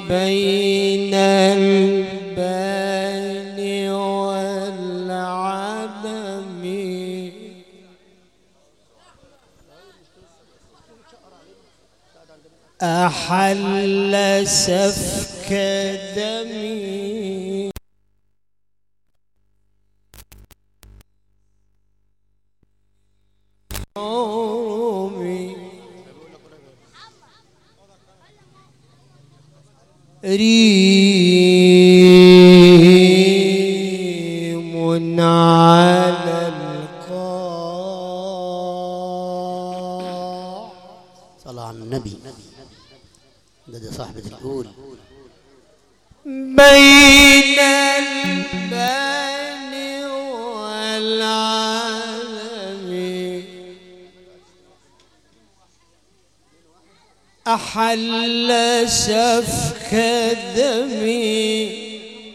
بين البان والعدم أحل سفك دمي يومي ريم على القاع صلى على النبي ده دي صاحبة الأول بين البان والعالم أحل سفك دمي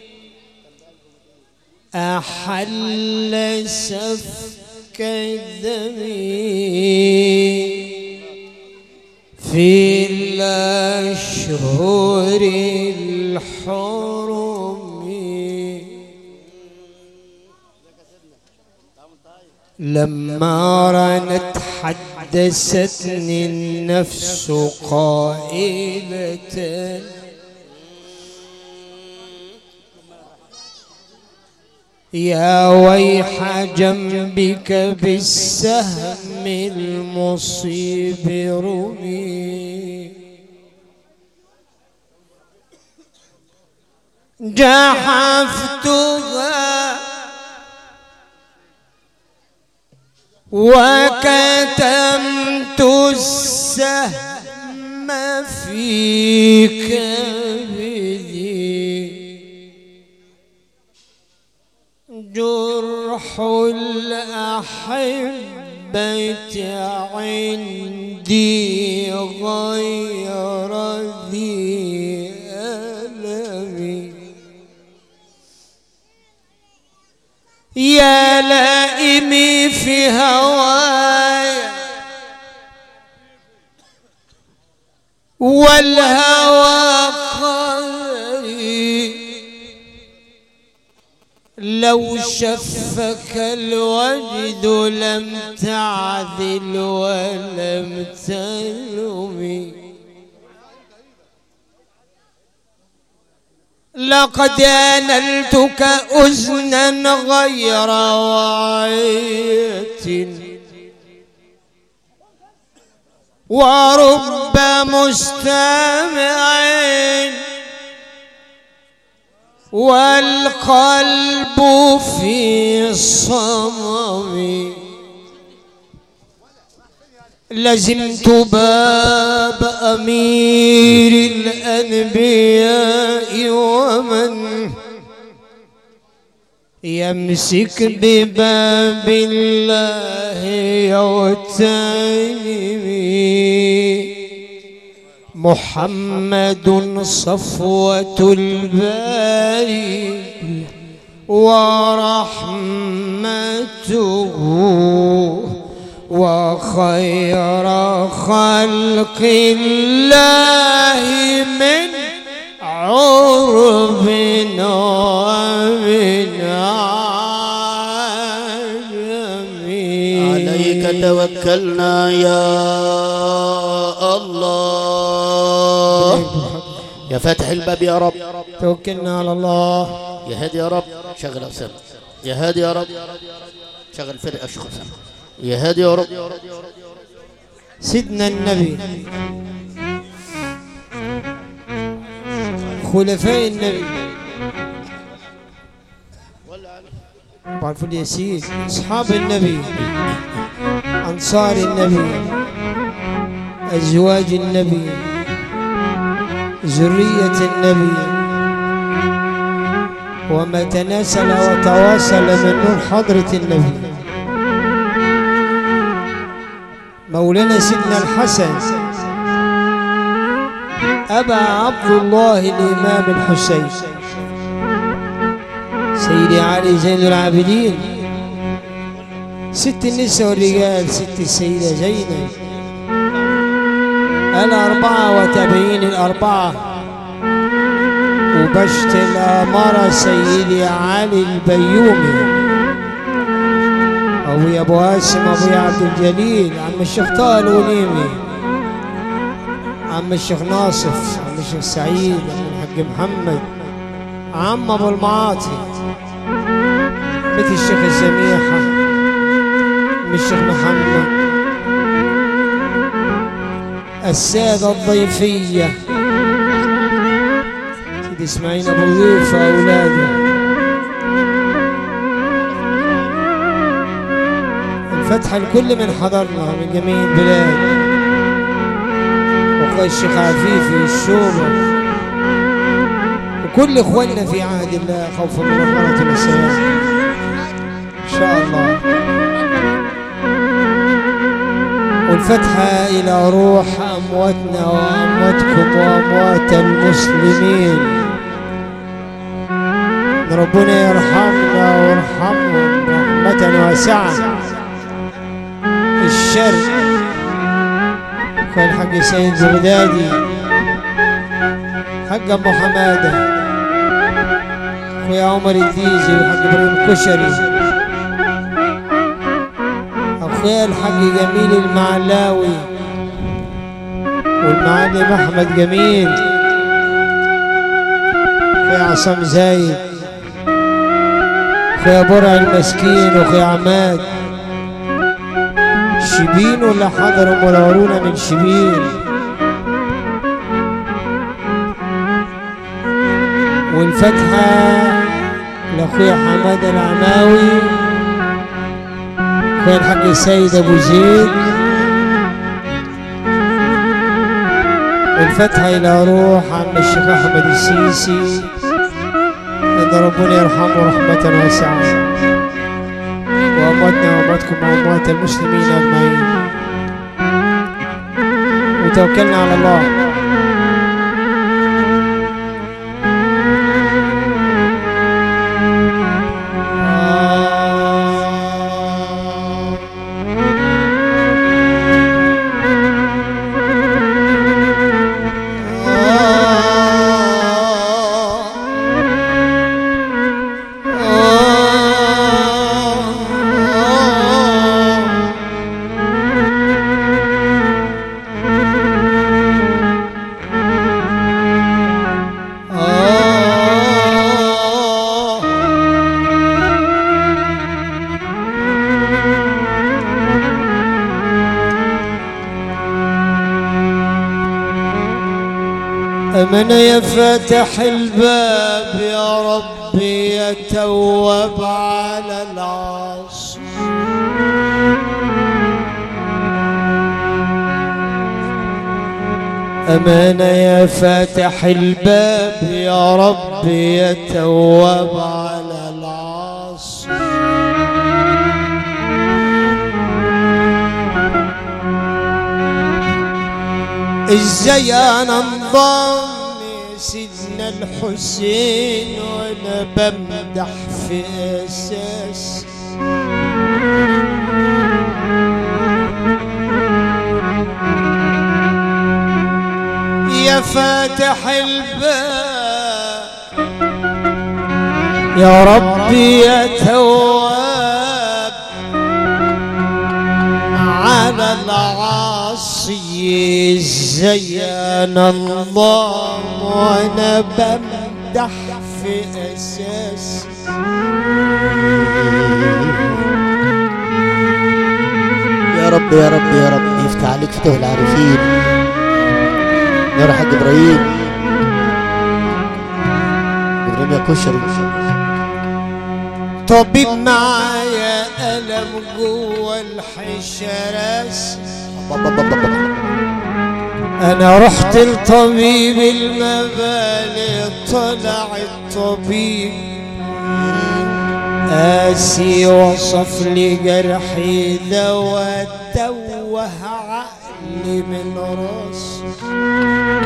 أحل سفك دمي في الأشهر الحرم لما رنت حدثتني النفس قائلة يا ويح جنبك بالسهم المصيب رمي جحفتها وكتمت السهم في كبدي جرح الأحبة عندي غير ذي ألم يا لائمي في هواي والهوى قريب لو شفك الوجد لم تعذل ولم تلومي لقد أنلتك أذنا غير واعية ورب مستمع والقلب في صمم لزمت باب أمير الأنبياء ومن يمسك بباب الله يغتنمي محمد صفوة الباري ورحمته وخير خلق الله من عرب ومن عجم عليك توكلنا يا الله يا فاتح الباب يا رب توكلنا على الله يا هادي يا رب شغل أسامة يا هادي يا رب شغل فرقة شيخ أسامة يا هادي يا رب سيدنا النبي خلفاء النبي بعرفوا الياسين اصحاب النبي انصار النبي ازواج النبي ذريه النبي وما تناسل وتواصل من نور حضره النبي مولانا سيدنا الحسن أبا عبد الله الإمام الحسين سيدي علي زين العابدين ست النساء والرجال ست السيدة زينب الأربعة وتابعين الأربعة وبشت الأمارة سيدي علي البيومي أبوي أبو هاشم أبوي عبد الجليل عم الشيخ طه الغنيمي عم الشيخ ناصف عم الشيخ سعيد عم الحاج محمد عم أبو المعاطي مثل الشيخ السميحة عم الشيخ محمد السادة الضيفية سيدي اسماعيل أبو ضيوف أولاده الفتحة لكل من حضرنا من جميع البلاد وأخوي الشيخ عفيفي الشوبة وكل إخواننا في عهد الله خوفا من المرض والسلام إن شاء الله والفتحة إلى روح أمواتنا وأمواتكم وأموات المسلمين إن ربنا يرحمنا ويرحمهم رحمة واسعة الشر أخوي الحاج سيد بغدادي حق أبو حمادة أخوي عمر الديزي وحق إبراهيم الكشري أخويا الحاج جميل المعلاوي والمعلم أحمد جميل أخويا عصام زايد أخويا برع المسكين وأخويا عماد شبين ولا حضروا منورونا من شبين والفتحة لأخويا حماد العناوي أخويا الحاج سيد أبو زيد والفتحة إلى روح عم الشيخ أحمد السيسي إن ربنا يرحمه رحمة واسعة وأمواتنا وأمواتكم وأموات المسلمين أجمعين وتوكلنا على الله أمن يا فاتح الباب يا ربي يا تواب على العصر أمان يا فاتح الباب يا ربي يا تواب على العصر ازاي انا انضم سيدنا الحسين وانا بمدح في اساس يا فاتح الباب يا ربي يا تواب على العاصي زين الله وانا بمدح في اساس يا رب يا رب يا رب يفتح عليك فتوح العارفين يا حاج ابراهيم ابراهيم يا كشري طبيب معايا ألم جوه الحشرس أنا رحت لطبيب المبالغ طلع الطبيب قاسي وصف لي جرحي دواء توه عقلي من راسي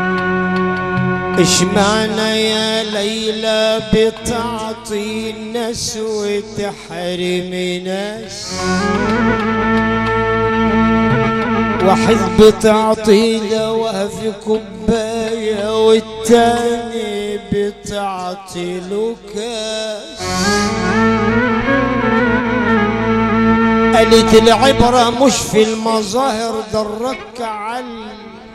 اشمعنى يا ليلى بتعطي الناس ناس وتحرم ناس واحد بتعطي دواء في كوباية والتاني بتعطي له كاس قالت العبرة مش في المظاهر ده الرك علم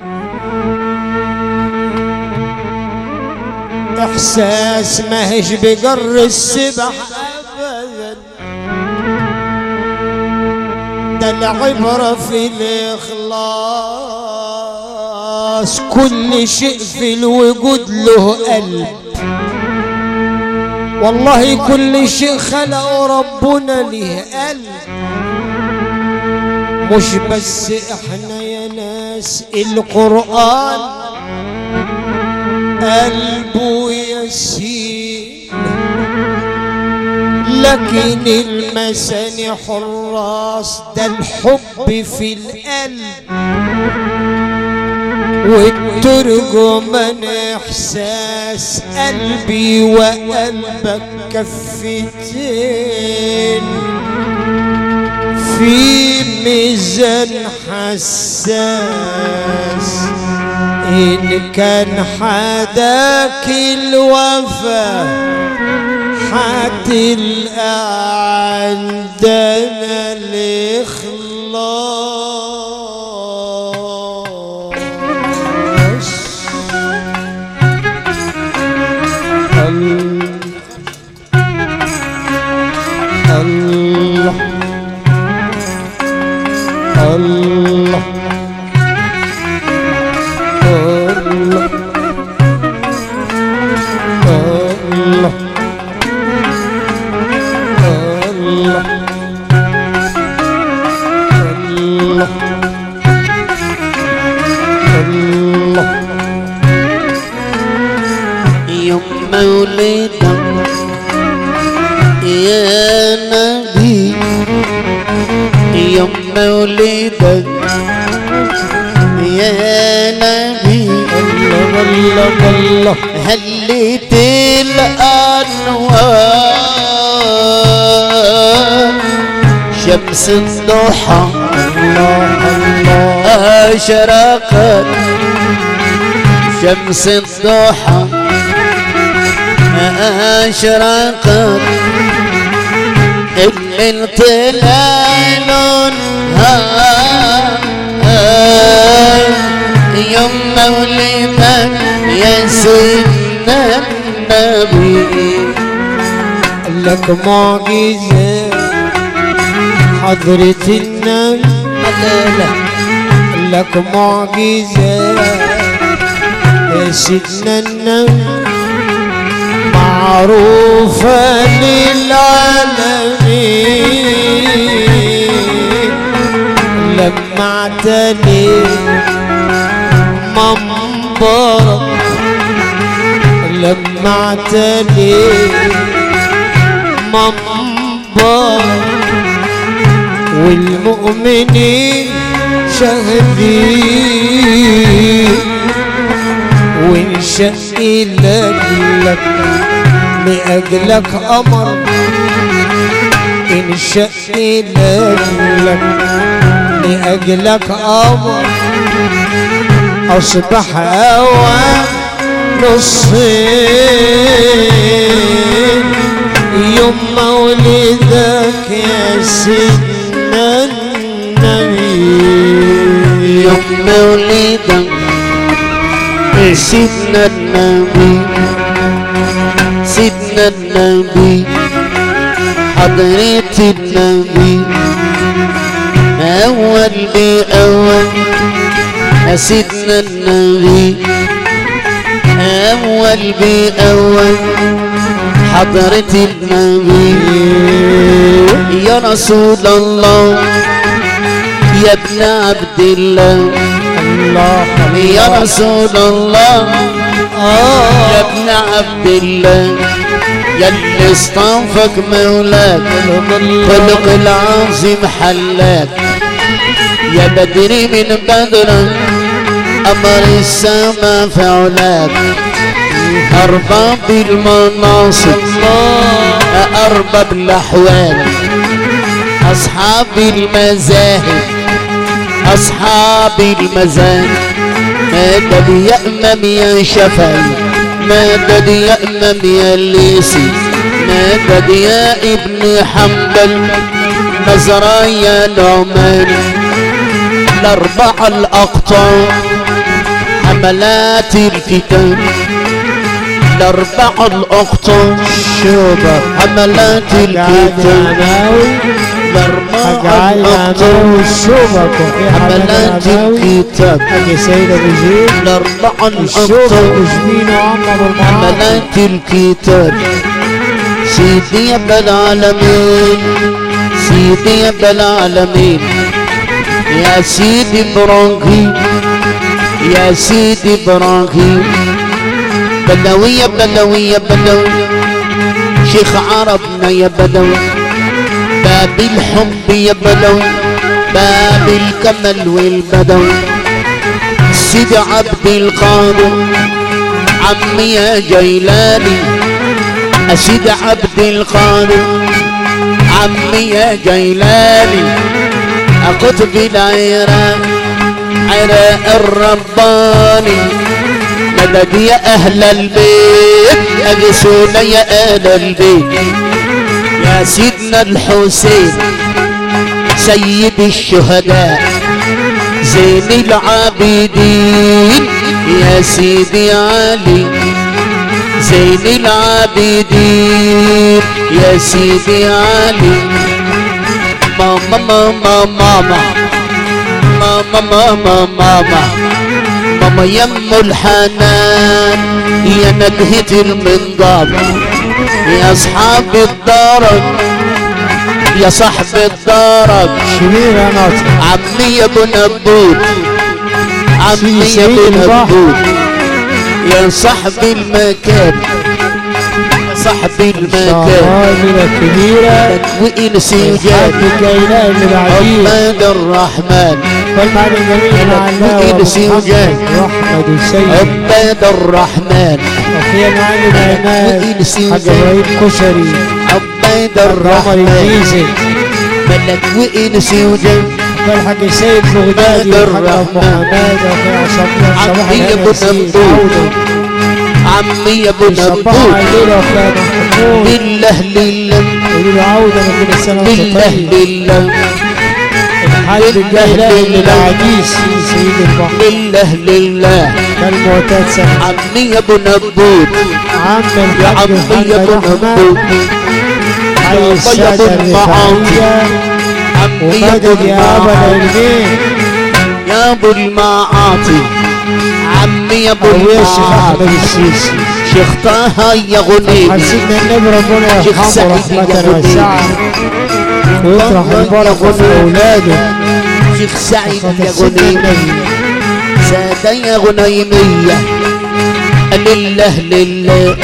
احساس ماهش بجر السبح ابدا ده العبرة في الاخلاص كل شيء في الوجود له قلب والله كل شيء خلقه ربنا له قلب مش بس احنا يا ناس القرآن قلبه يسير لكن المساني حراس ده الحب في القلب والترجمان احساس قلبي وقلبك كفتين في ميزان حساس إن كان حداك الوفا حتلقى عندنا الإخلاص الله الله الله الله الله الله الله يوم مولدك يا نبي يوم مولدك يا نبي الله الله الله هلت الأنوار شمس الضحى الله الله أشرقت شمس الضحى أشرقت الليل طلع لونها يوم مولدك يا سيدنا النبي لك معجزة حضرة النبي لك معجزة يا سيدنا النبي معروفة للعالمين لما اعتني منبرك لما اعتني منبرك والمؤمنين شاهدين وانشق لك لك لأجلك أمر انشق لك لك لأجلك أمر أصبح أوام نصين يوم مولدك يا سيدنا النبي يوم مولدك سيدنا النبي سيدنا النبي حضرة النبي أول بأول سيدنا النبي أول بأول حضرة النبي يا رسول الله يا ابن عبد الله الله يا رسول الله يا ابن عبد الله يا اللي اصطفك مولاك خلق العظيم حلاك يا بدري من بدر أمر السما فعلاك أرباب المناصب أرباب الأحوال أصحاب المذاهب أصحاب المزاج مدد يأمم يا شفاي مدد يأمم يا الليسي مدد يا ابن حنبل مزرايا نعمان الأربع الأقطار حملات الكتاب الأربع الأقطار شوبك حملات قاعد الكتاب عماوي الأربع قاعد الأقطار عماوي شوبك وفي حملات حملات عماوي الكتاب حق سيد ابو زيد الأربع الشوبك الأقطار وجبين وعمر المعاصي حملات الكتاب سيدي يا ابن العالمين سيدي يا ابن العالمين يا سيدي ابراهيم يا سيدي ابراهيم بدوي يا بدوي يا بدوي شيخ عربنا يا بدوي باب الحب يا بدوي باب الكمل والبدوي سيدي عبد القادر عمي يا جيلاني أسيد عبد القادر عمي يا جيلاني أقطب العراق عراق الرباني مدد يا أهل البيت أغسونا يا أهل البيت يا سيدنا الحسين سيد الشهداء زين العابدين يا سيدي علي زين العابدين يا سيدي علي ماما ماما ماما ماما ماما ماما ماما يم الحنان يا نكهة المنضاب يا اصحاب الدرج يا صاحب الدرج شبير يا ناصر عمي يا ابو نبوت عمي يا سيد ابو البحر. نبوت يا صاحب المكان يا صاحب المكان شهادة كبيرة وإنسي الحاج جاد الجيلاني اللي بعديه عباد الرحمن والمعنى الجميل مع الله وإيد سيوجان. واحمد وسيد عباد الرحمن وفي المعلم عماد وإيد سيوجان. حاج ابراهيم كشري عباد عمر الرحمن الجيزي ملك وإنسي وجاد والحاج سيد بغدادي عباد والحاج ابو الرحمن. حماد وفي عصام صباح عمي الهنا أبو ياسين نبوت. عودة عمي يا ابو صباح نبوت الليلة وفي محمود بالله لله يقولوا له عودة من كل سنة وانت بالله طيب لله الحاج الجيلاني اللي بعديه سيد البحر بالله لله كان معتاد سنة عمي يا ابو نبوت عم يا الحاج عمي يا محمد ابو احمد نبوت حي يا السادة ابو المعاطي الرفاعية عمي يا ابو ومدد يا ابا المعاطي العلمين يا ابو المعاطي عمي يا ابو ابويا الشيخ احمد المعاطي السيسي شيخ طه يا غنيمي حسينا النبي ربنا شيخ يرحمه سعيد رحمة اليهودي. واسعة ويطرح البركة في أولاده شيخ سعيد يا حسينا غنيمي النبي سادة يا غنيمية لله لله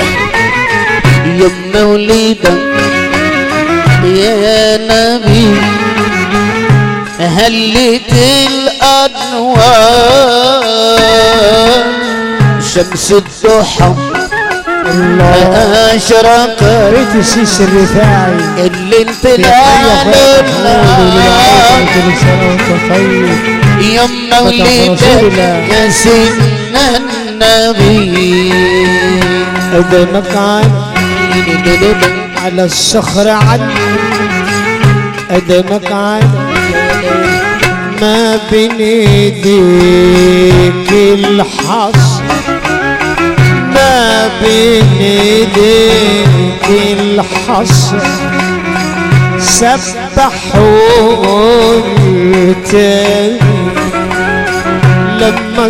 يا مولدة يا نبي هلت الأنوار شمس الضحى الله أشرقت بيت السيسي الرفاعي اللي انت يا لا لله كل سنة وانت طيب يا مولدك يا سيدنا النبي قدامك عن على الصخر عن قدامك عن ما بين ايديك الحص ما بين ايديك الحص سبح وقلت لما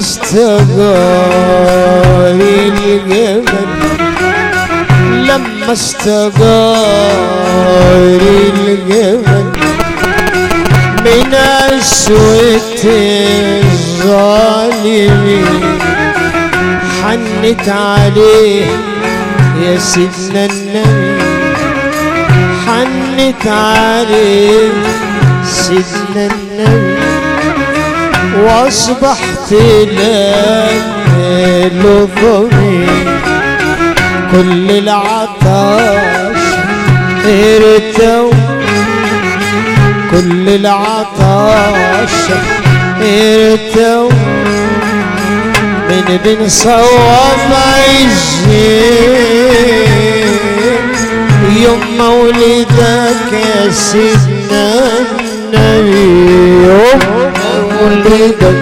استجار الجبل لما استجار الجبل من أسوة الظالمين حنت عليه يا سيدنا النبي حنت عليه سيدنا النبي واصبحت له ضمير كل العطش ارتو كل العطش ارتو من بن صواب عزين يوم مولدك يا سيدنا النبي يوم مولدك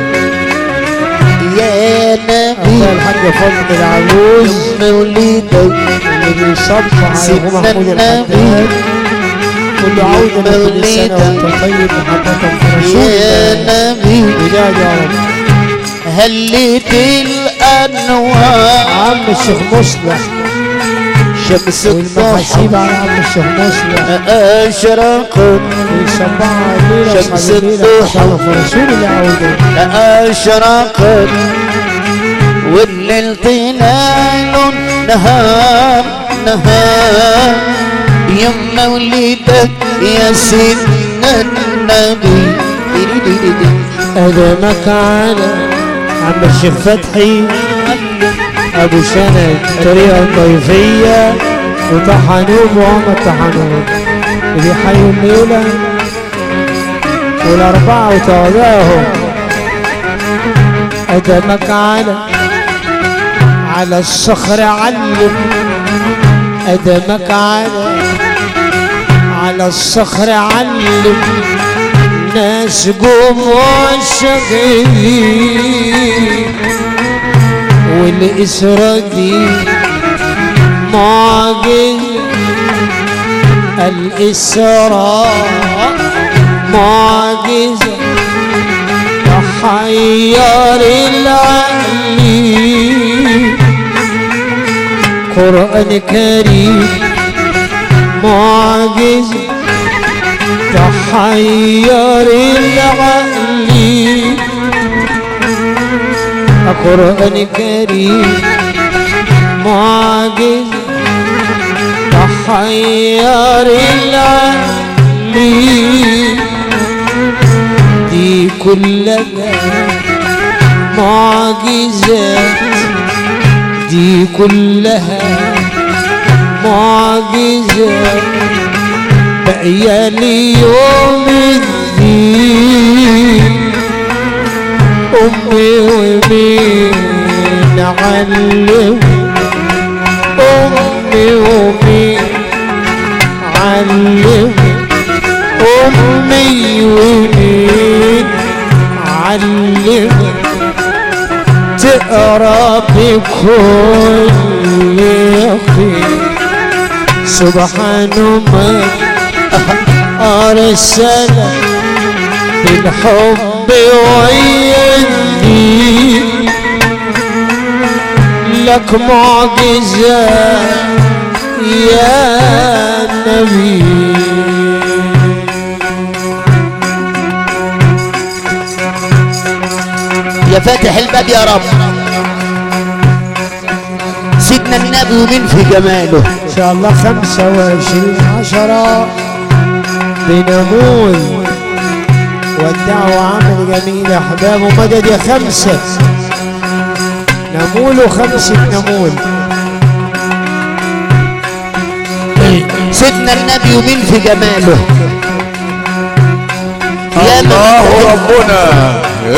يا نبي أخويا الحاج فضل العجوز مولدك اللي بيصب على سيدنا ابو محمود الحداد كل له عودة كل سنة وانت طيب محبة في رسول يا الله نبي وداد يا رب هلت الانوار عم الشيخ مصلح شمس والمحاسيب الضحى على عم الشيخ مصلح اشرقت ويصبعها الليلة شمس وصحاب الليلة الضحى. على رسول الله عودة أشرقت والليل طلال نهار نهار يوم مولدك يا سيدنا النبي أدمك على عم الشيخ فتحي أبو سند طريقة طيفية وطحنوب وهم الطحنوب بيحيوا الليلة والأربعة وتوابعهم أدمك على على الصخر علم أدمك على على الصخر علم ناس قوم وشقيق والإسرة دي معجز الإسراء معجزة تحير العقل قرآن كريم معجزة تحير العقل قرآن كريم معجز تحير العقل دي كلها معجزات دي كلها معجزات باقية ليوم الدين أمي ومين علم أمي ومين علم أمي ومين علم تقرا بكل يقين سبحان من أرسل بالحب والدين لك معجزة يا نبي يا فاتح الباب يا رب سيدنا النبي ومين في جماله إن شاء الله خمسة وعشرين عشرة بنمول والدعوة عمل جميل يا أحباب ومدد يا خمسة نمول وخمسة نمول سيدنا النبي ومين في جماله يا الله من ربنا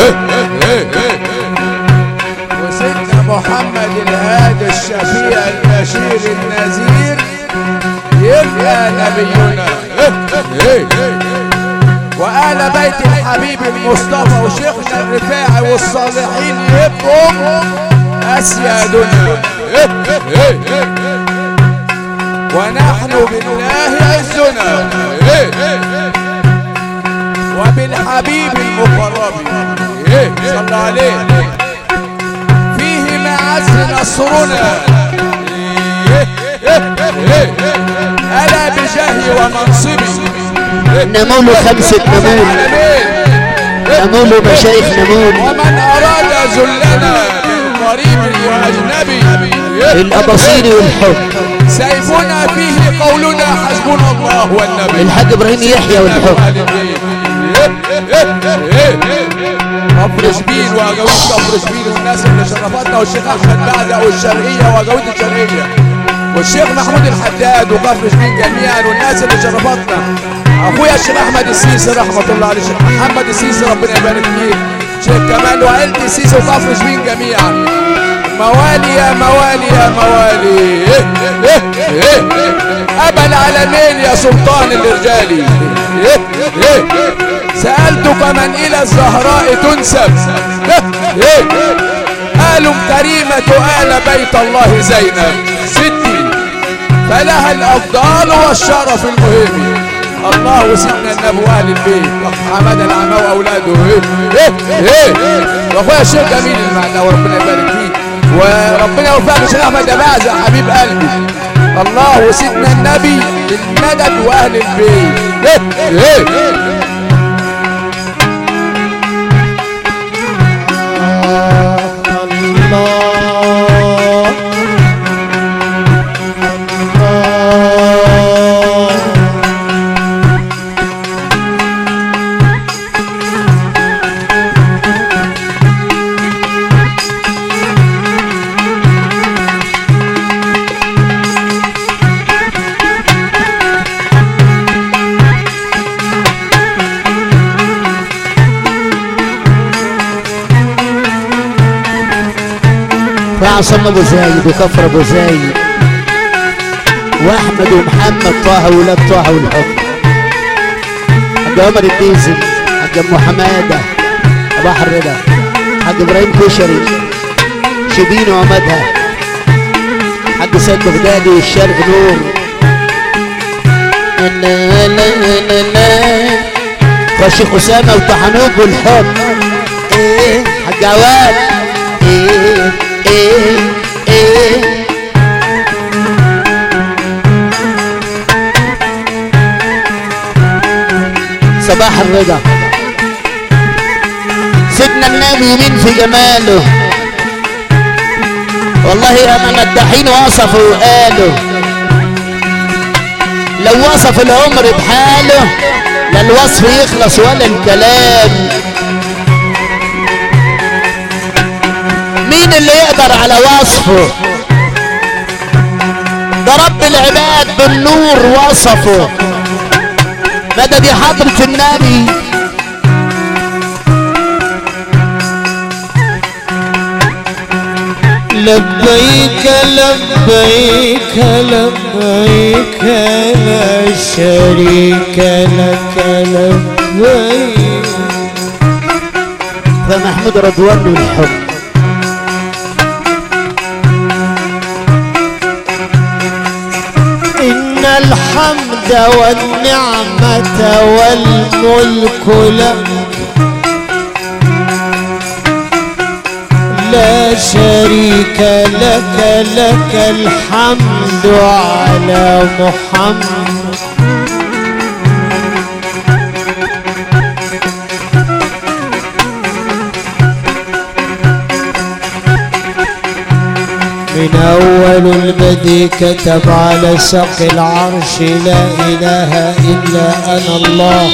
وسيدنا محمد الهادي الشفيع البشير النذير يبقى نبينا وآل بيت الحبيب المصطفى وشيخنا الرفاعي والصالحين يبقوا أسيادنا ونحن بالله عزنا وبالحبيب المقرب صلى عليه فيه معز نصرنا ألا بجهي ومنصبي نمول خمسة نمول نمول مشايخ نمول ومن أراد ذلنا من قريب وأجنبي الأباصير والحب سيفنا فيه قولنا حسبنا الله والنبي الحاج إبراهيم يحيى والحب كفر شبين وجويد كفر شبين والناس اللي شرفتنا والشيخ احمد بعد والشرقيه وجويد الشرقيه والشيخ محمود الحداد وكفر شبين جميعا والناس اللي شرفتنا اخويا الشيخ احمد السيسي رحمه الله عليه الشيخ محمد السيسي ربنا يبارك فيه شيخ كمال وعيلة السيسي وكفر شبين جميعا موالي يا موالي يا موالي إيه إيه إيه أبا العالمين يا سلطان الرجال إيه إيه سألتك من إلى الزهراء تنسب إيه إيه آل كريمة آل بيت الله زينب ستي فلها الأفضال والشرف المهم الله وسيدنا النبي واهل البيت حماد العمى واولاده ايه ايه ايه واخويا الشيخ جميل المعنى وربنا يبارك فيه وربنا يوفقك الشيخ احمد اباظه حبيب قلبي الله وسيدنا النبي المدد واهل البيت ايه ايه الله الله وعصام ابو زايد وكفر ابو زايد واحمد ومحمد طه ولاد طه والحب حاج عمر الديزل حاج ام حماده ابو احمد رضا حاج ابراهيم كشري شبين ومدها حاج سيد بغدادي والشرق نور لا لا لا لا وشيخ اسامه وطحنوك والحب ايه حاج عواد ايه ايه ايه صباح الرضا سيدنا النبي مين في جماله والله يا من الدحين وصفوا وقالوا لو وصف العمر بحاله لا الوصف يخلص ولا الكلام مين اللي يقدر على وصفه ده رب العباد بالنور وصفه مدد يا حضرة النبي لبيك لبيك لبيك لا شريك لك لبيك فمحمود رضوان والحب إن الحمد والنعمة والملك لك لا شريك لك لك الحمد على محمد من أول البدء كتب على سق العرش لا إله إلا أنا الله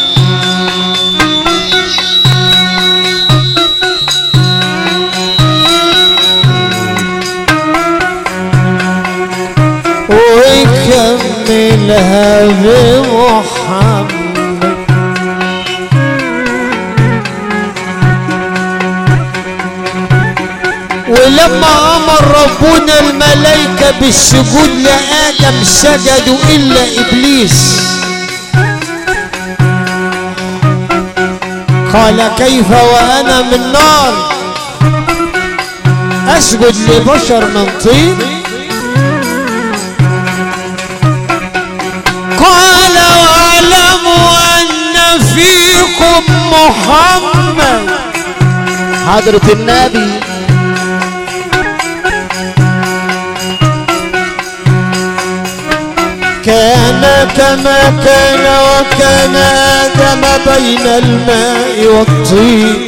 ويكملها بمحمد ولما امر ربنا الملائكة بالسجود لآدم سجدوا الا ابليس قال كيف وانا من نار اسجد لبشر من طين قال واعلموا ان فيكم محمد حضرة النبي كان كما كان وكان آدم بين الماء والطين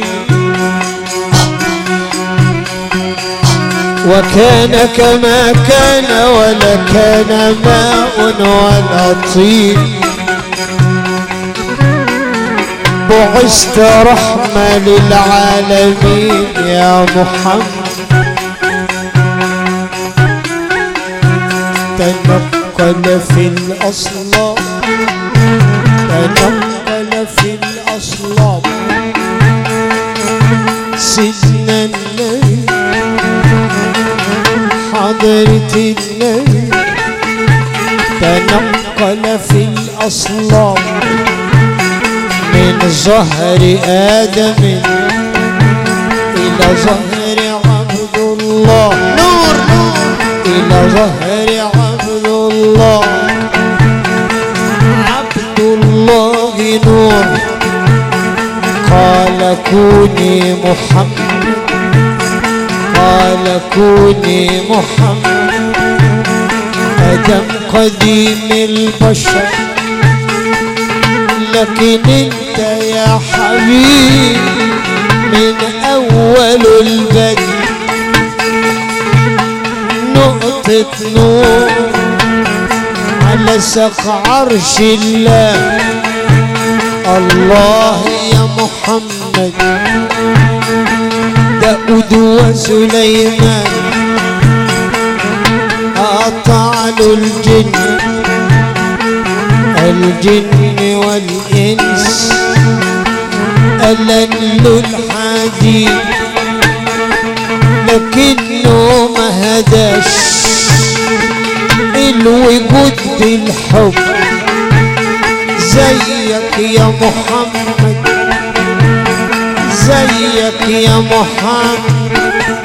وكان كما كان ولا كان ماء ولا طين بعثت رحمة للعالمين يا محمد تنقل في الأصلاب تنقل في الأصلاب سيدنا النبي حضرة النبي تنقل في الأصلاب من ظهر آدم إلى ظهر عبد الله نور نور إلى ظهر عبد الله عبد الله نور قال كوني محمد قال كوني محمد أدم قديم البشر لكن انت يا حبيبي من أول البدء نقطة نور على سق عرش الله الله يا محمد داود وسليمان أطعن الجن الجن والإنس ألن الحديد لكنه ما هداش الوجود بالحب زيك يا محمد زيك يا محمد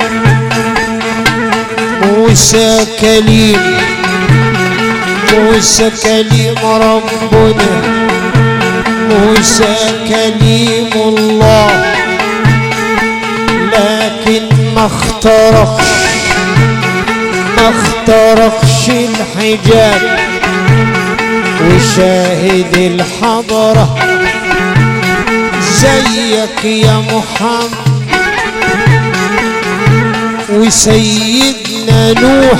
موسى كليم موسى كليم ربنا موسى كليم الله لكن ما اخترقش ما اخترقش الحجاب وشاهد الحضرة زيك يا محمد وسيدنا نوح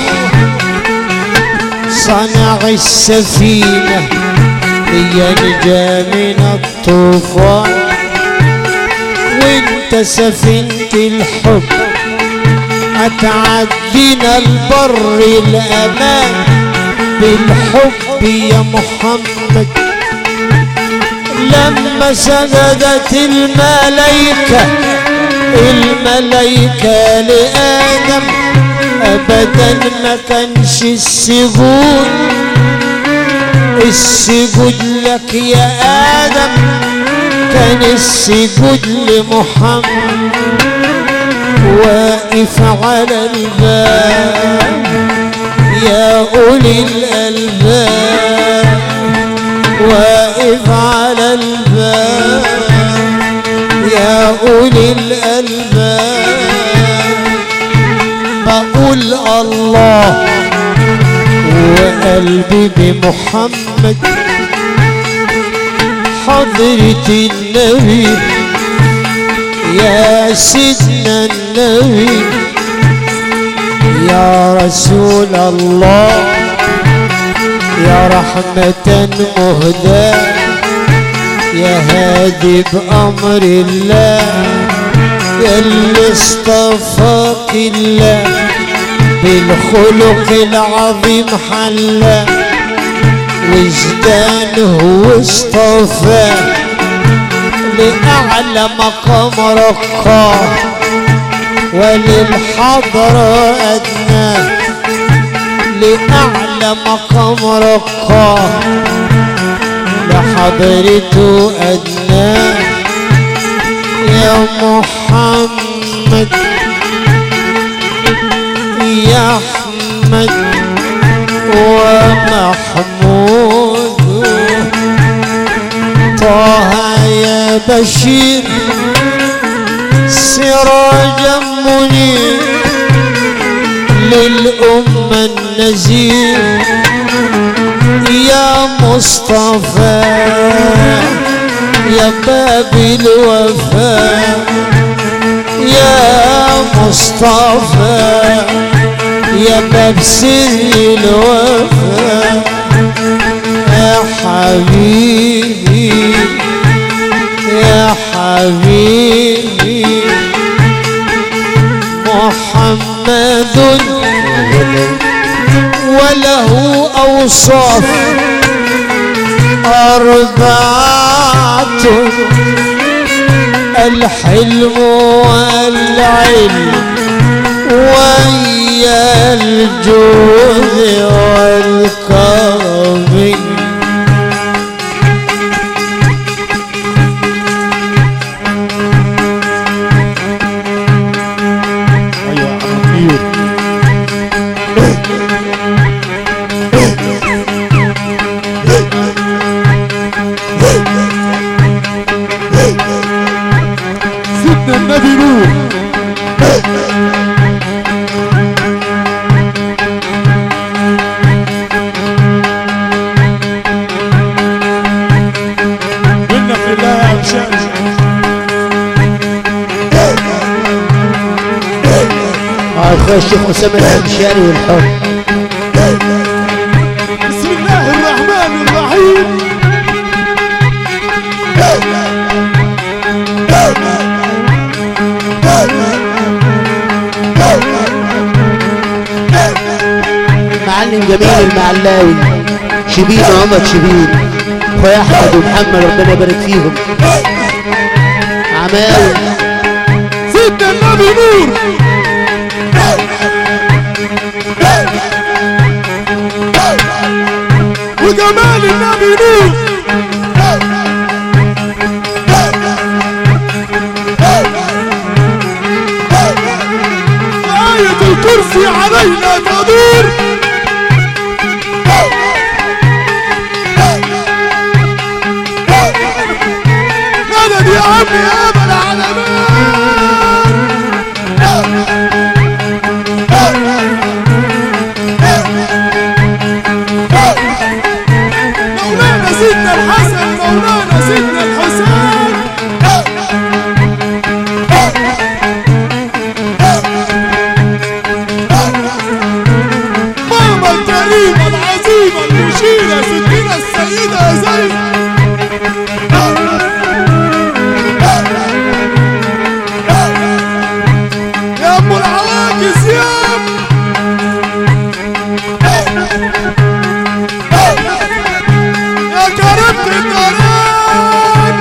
صنع السفينة لينجى من الطوفان وانت سفينة الحب أتعدينا البر الأمان بالحب يا محمد لما سجدت الملائكة الملائكة لآدم أبدا ما كانش السجود السجود لك يا آدم كان السجود لمحمد واقف على الباب يا أولي الألباب واقف على الباب يا أولي الألباب بقول الله وقلبي بمحمد حضرة النبي يا سيدنا النبي يا رسول الله يا رحمة مهداة يا هادي بأمر الله يا اللي اصطفاك الله بالخلق العظيم حلا وجدانه واصطفاه لأعلى مقام رقاه وللحضرة أدناه لأعلى مقام رقاه لحضرته أدناه يا محمد يا أحمد ومحمود طه يا بشير سراجا منير للأمة النذير يا مصطفى يا باب الوفاء يا مصطفى يا باب سر الوفاء يا حبيبي يا حبيبي محمد وله الأوصاف أربعة الحلم والعلم ويا الجود والكرم ايوه يا عم كبير سيدنا النبي نور منا في الله يا امشاج اه اخويا الشيخ اسامه الامشاري والحب بسم الله الرحمن الرحيم معلم جميل المعلاوي شبين عمر شبين اخويا احمد ومحمد ربنا يبارك فيهم عماوي سيدنا النبي نور وجمال النبي نور آية الكرسي علينا تدور مدد يا عمي يا ابا العالمين مولانا سيدنا الحسن مولانا سيدنا الحسين ماما الكريمة العظيمة المشيرة ستنا السيدة زينب يا ام العواجز يا ام يا كرمت الدارين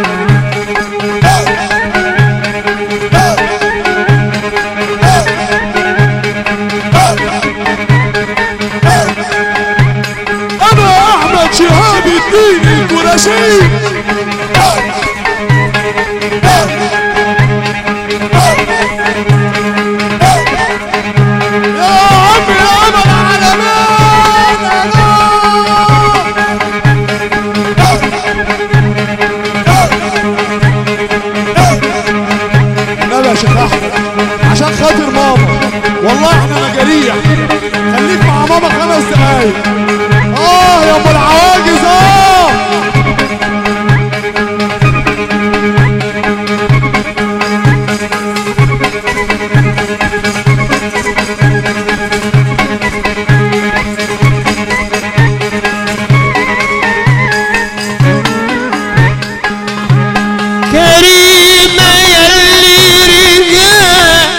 انا احمد شهاب الدين القرشي يا عمي انا العالمين انا لا يا شيخ احمد عشان خاطر ماما والله احنا مجاريح خليك مع ماما خمس دقايق اه يا ام العواجز اه كريمة يلي رجال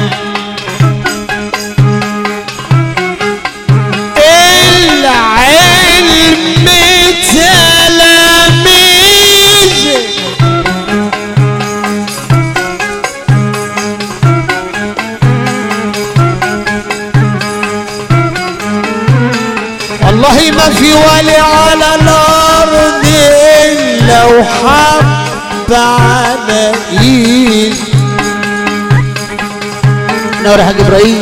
العلم تلاميذ والله ما في ولي على الارض الا وحب على ايد نور يا حاج ابراهيم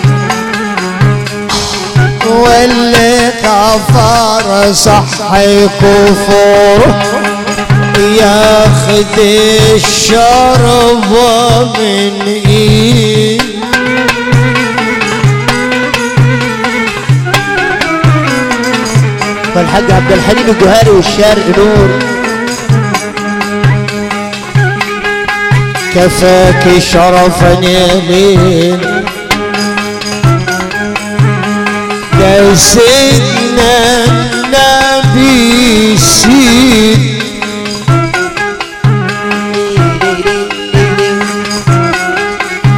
واللي كفر صح كفره ياخد الشربة من ايد والحاج عبد الحليم الجهاري والشرق نور كفاك شرفا يا ليل يا سيدنا النبي سيد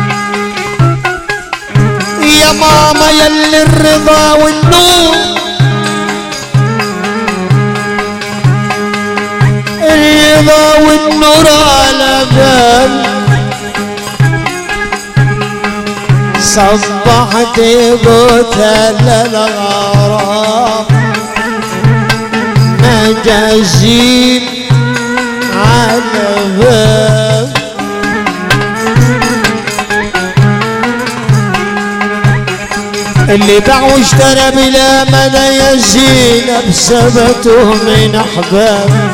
يا ماما يلي الرضا والنور والنور على بال صبحت قتل الغرام مجازين على باب اللي باع واشترى بلا مدى يزين بسبته من احباب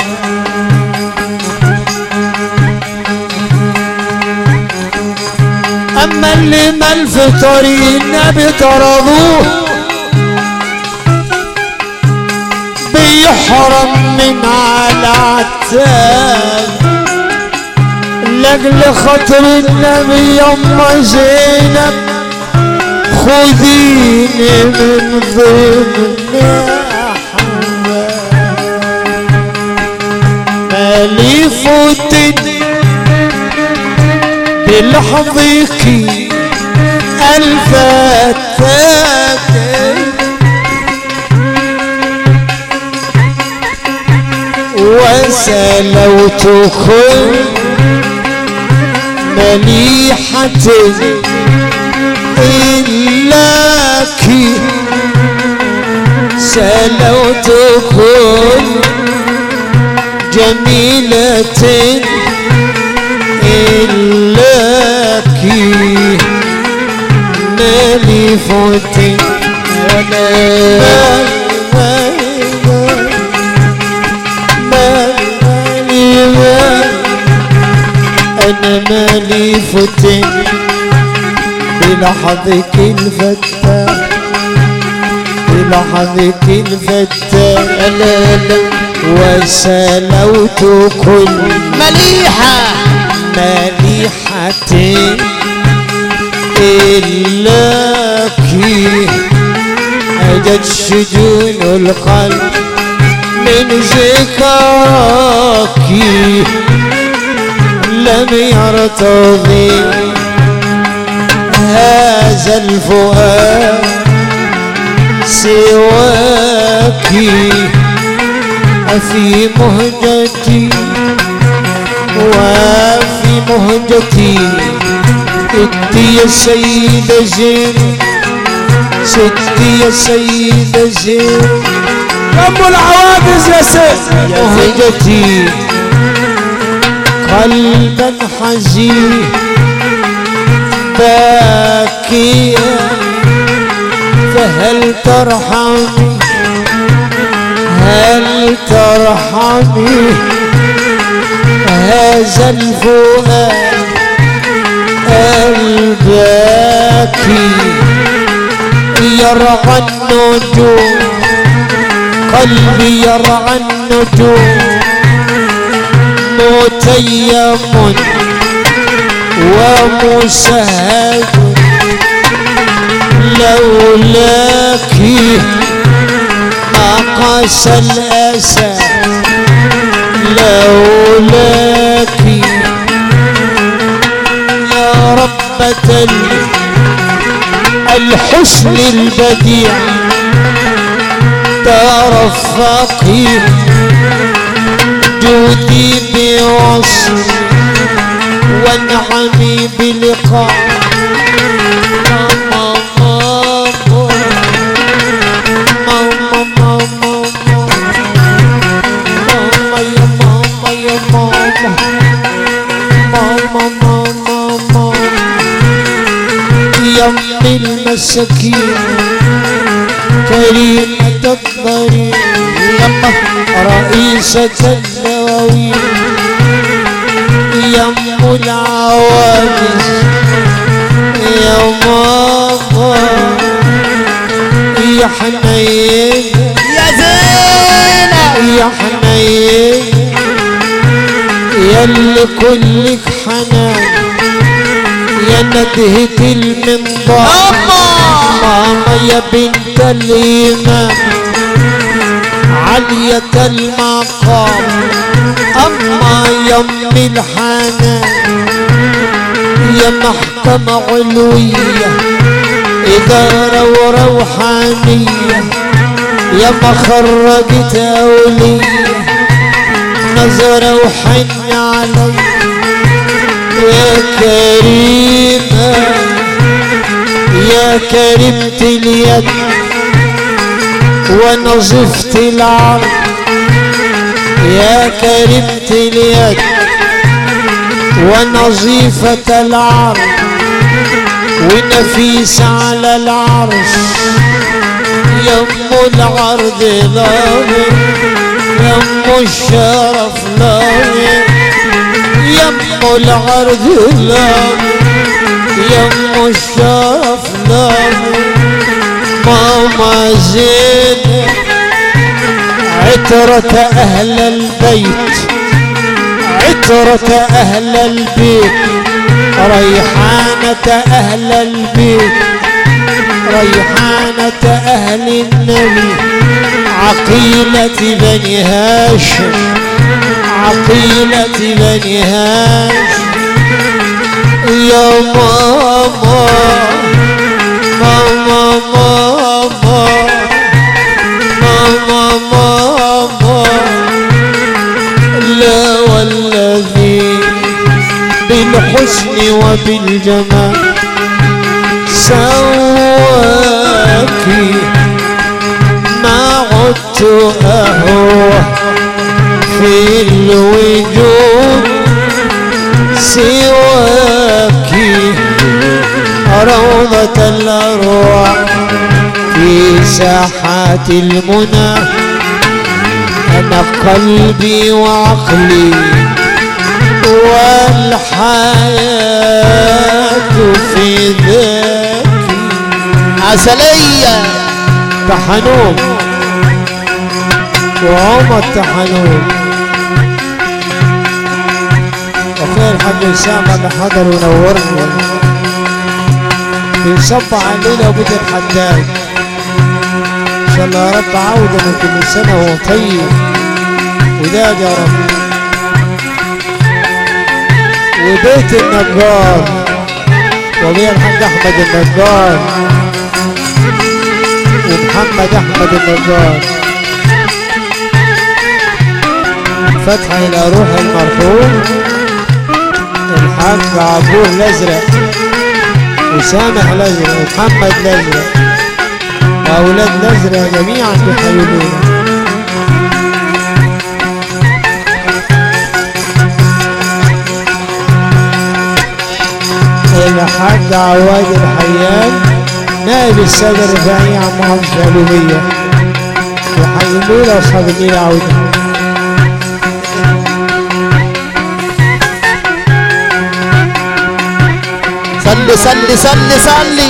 اما اللي مال في طريق النبي طردوه بيحرم من على عتاب لاجل خاطر النبي يما زينب خذيني من ضمن مالي فوتني بلحظك الفتاة وسلوت كل مليحة إلاك سلوت كل جميلة إلاك مليفة أنا مالي فتن بلحظك الفتاة بلحظك الفتاة وسلوت كل مليحة مليحة إلاك أجت شجون القلب من ذكراك لم يرتضي هذا الفؤاد سواك في مهجتي وفي مهجتي ستي يا سيدة زين ستي يا سيدة زين ام العواجز يا سيد مهجتي قلبا حزين باكيا فهل ترحمي هل ترحمي هذا الفؤاد الباكي يرعى النجوم قلبي يرعى النجوم متيم ومسهد لولاك ما قاس الأسى لولاك يا ربة ال- الحسن البديع ترفقي جودي بوصل وانعمي بلقاء ماما ماما ماما ماما ماما يا ماما يا ماما ماما ماما ماما يا ام المساكين كريمة الضرير يما رئيسة النواوي يا ام العواجز يا ماما يا حنين يا زينة يا حنين يا اللي كلك حنان يا ندهة المنبر ماما يا بنت الإمام عالية المقام أما يا أم الحنان يا محكمة علوية إدارة وروحانية يا مخرجة أولية نظرة وحن علي يا كريمة يا كريمة اليد ونظفت العرض يا كريمة اليد ونظيفة العرض ونفيس على العرش يم العرض لاغر يم الشرف لاغر يم العرض لاغر يم الشرف لاغر ماما زينب عترة أهل البيت عترة أهل البيت ريحانة أهل البيت ريحانة أهل النبي عقيلة بني هاشم عقيلة بني هاشم يا ماما ماما ماما ماما ماما لا والذي بالحسن وبالجمال سواك ما عدت أهوى في الوجود سواك روضة الأرواح في ساحات المنى أنا قلبي وعقلي والحياة في ذاك عسلية تحنون وعمر تحنون وخير الحاج اسامه اللي حضر ونورني بيصب علينا ابو الحداد ان شاء الله يا رب عوده من كل سنه وهو طيب وداد يا رب وبيت النجار وبيع الحاج احمد النجار ومحمد احمد النجار فتحة الى روح المرحوم الحاج عبور الازرق وسامح الازرق ومحمد الازرق واولاد الازرق جميعا بيحيوننا الحاج عواد الحيان نائب السيد الرفاعي عن محافظة الألومية يحيوا له أصحاب النيل عودة صلي صلي صلي صلي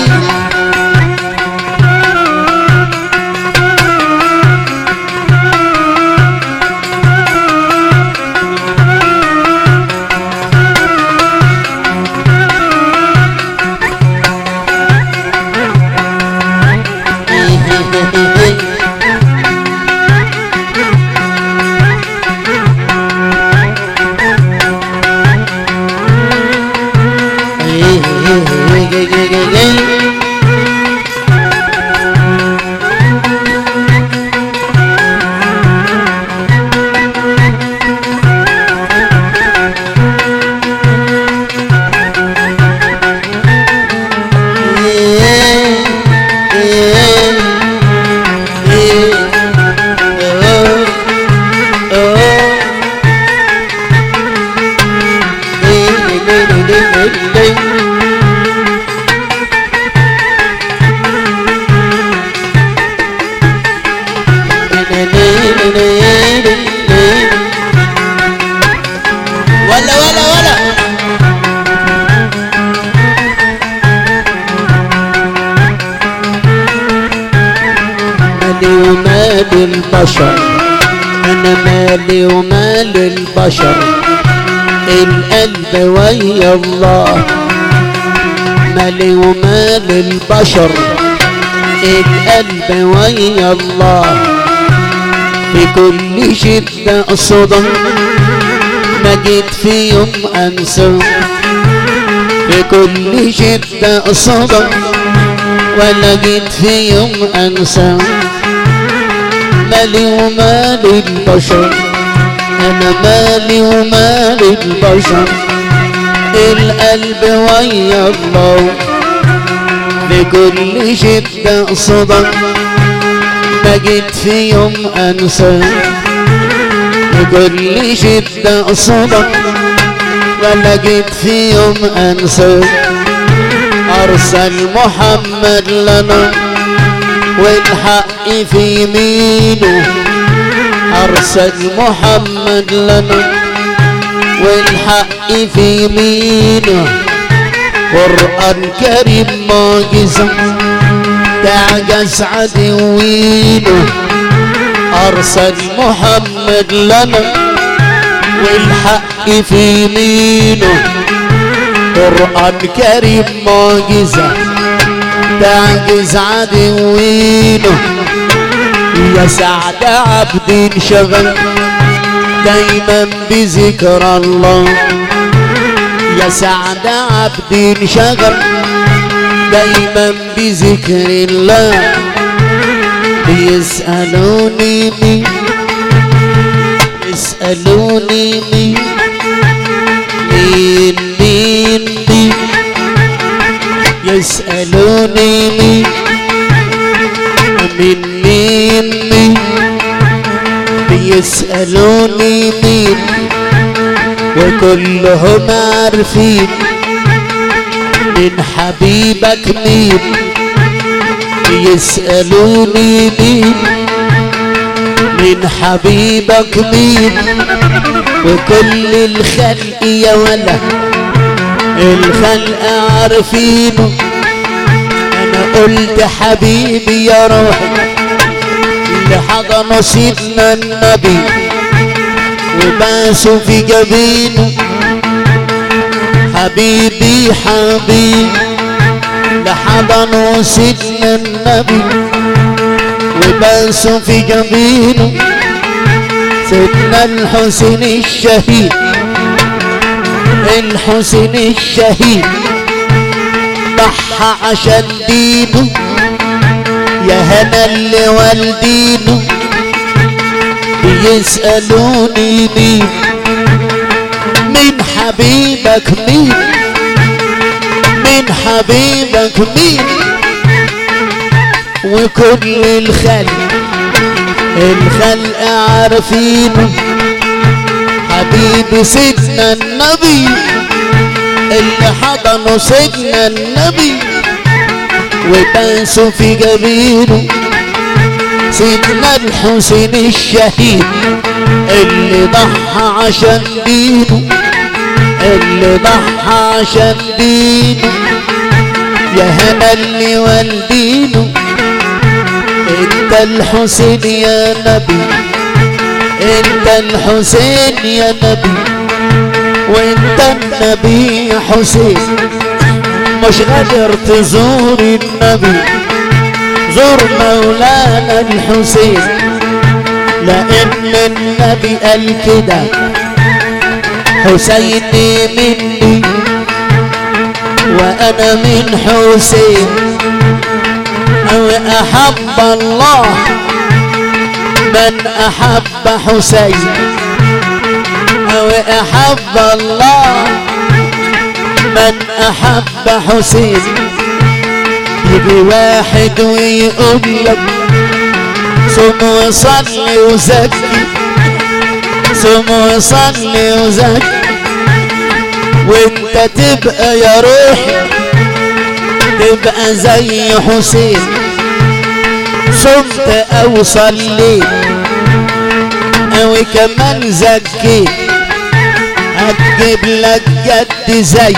ولا ولا ولا مالي ومال البشر انا مالي ومال البشر القلب ويا الله مالي ومال البشر القلب ويا الله في كل شدة صدى ما جيت في يوم انسى في كل شدة صدى ولا جيت في يوم انسى مالي ومال البشر انا مالي ومال البشر القلب ويا الله لكل شدة صدى ما جيت في يوم انسى لكل شدة صدى ولا جيت في يوم انسى ارسل محمد لنا والحق في يمينه ارسل محمد لنا والحق في يمينه قرآن كريم معجزة تعجز عدوينه أرسل محمد لنا والحق في يمينه قرآن كريم معجزة تعجز عدوينه يا سعد عبد انشغل دايما بذكر الله يا سعد عبد انشغل دايما بذكر الله بيسألوني مين يسألوني مين مين مين مين يسألوني مين من مين مين بيسألوني مين وكلهم عارفين من حبيبك مين بيسألوني مين من حبيبك مين وكل الخلق يا ولا الخلق عارفينه انا قلت حبيبي يا روحي لحضن سيدنا النبي وباسوا في جبينه حبيبي حبيبي لحضن سيدنا النبي وباسوا في جبينه سيدنا الحسين الشهيد الحسين الشهيد ضحى عشان دينه يا هنا اللي والدينه بيسألوني مين من حبيبك مين من حبيبك مين وكل الخلق الخلق عارفينه حبيب سيدنا النبي اللي حضنوا سيدنا النبي وباسوا في جبينه سيدنا الحسين الشهيد اللي ضحى عشان دينه اللي ضحى عشان دينه يا هنا اللي والدينه انت الحسين يا نبي انت الحسين يا نبي وانت النبي حسين مش قادر تزور النبي زور مولانا الحسين لان النبي قال كده حسيني مني وانا من حسين او احب الله من احب حسين او احب الله من احب حسين يجي واحد ويقول لك صم وصلي وزكي صم وصلي وزكي وانت تبقى يا روحي تبقى زي حسين صمت او صليت او كمان زكيت هتجيب لك جد زي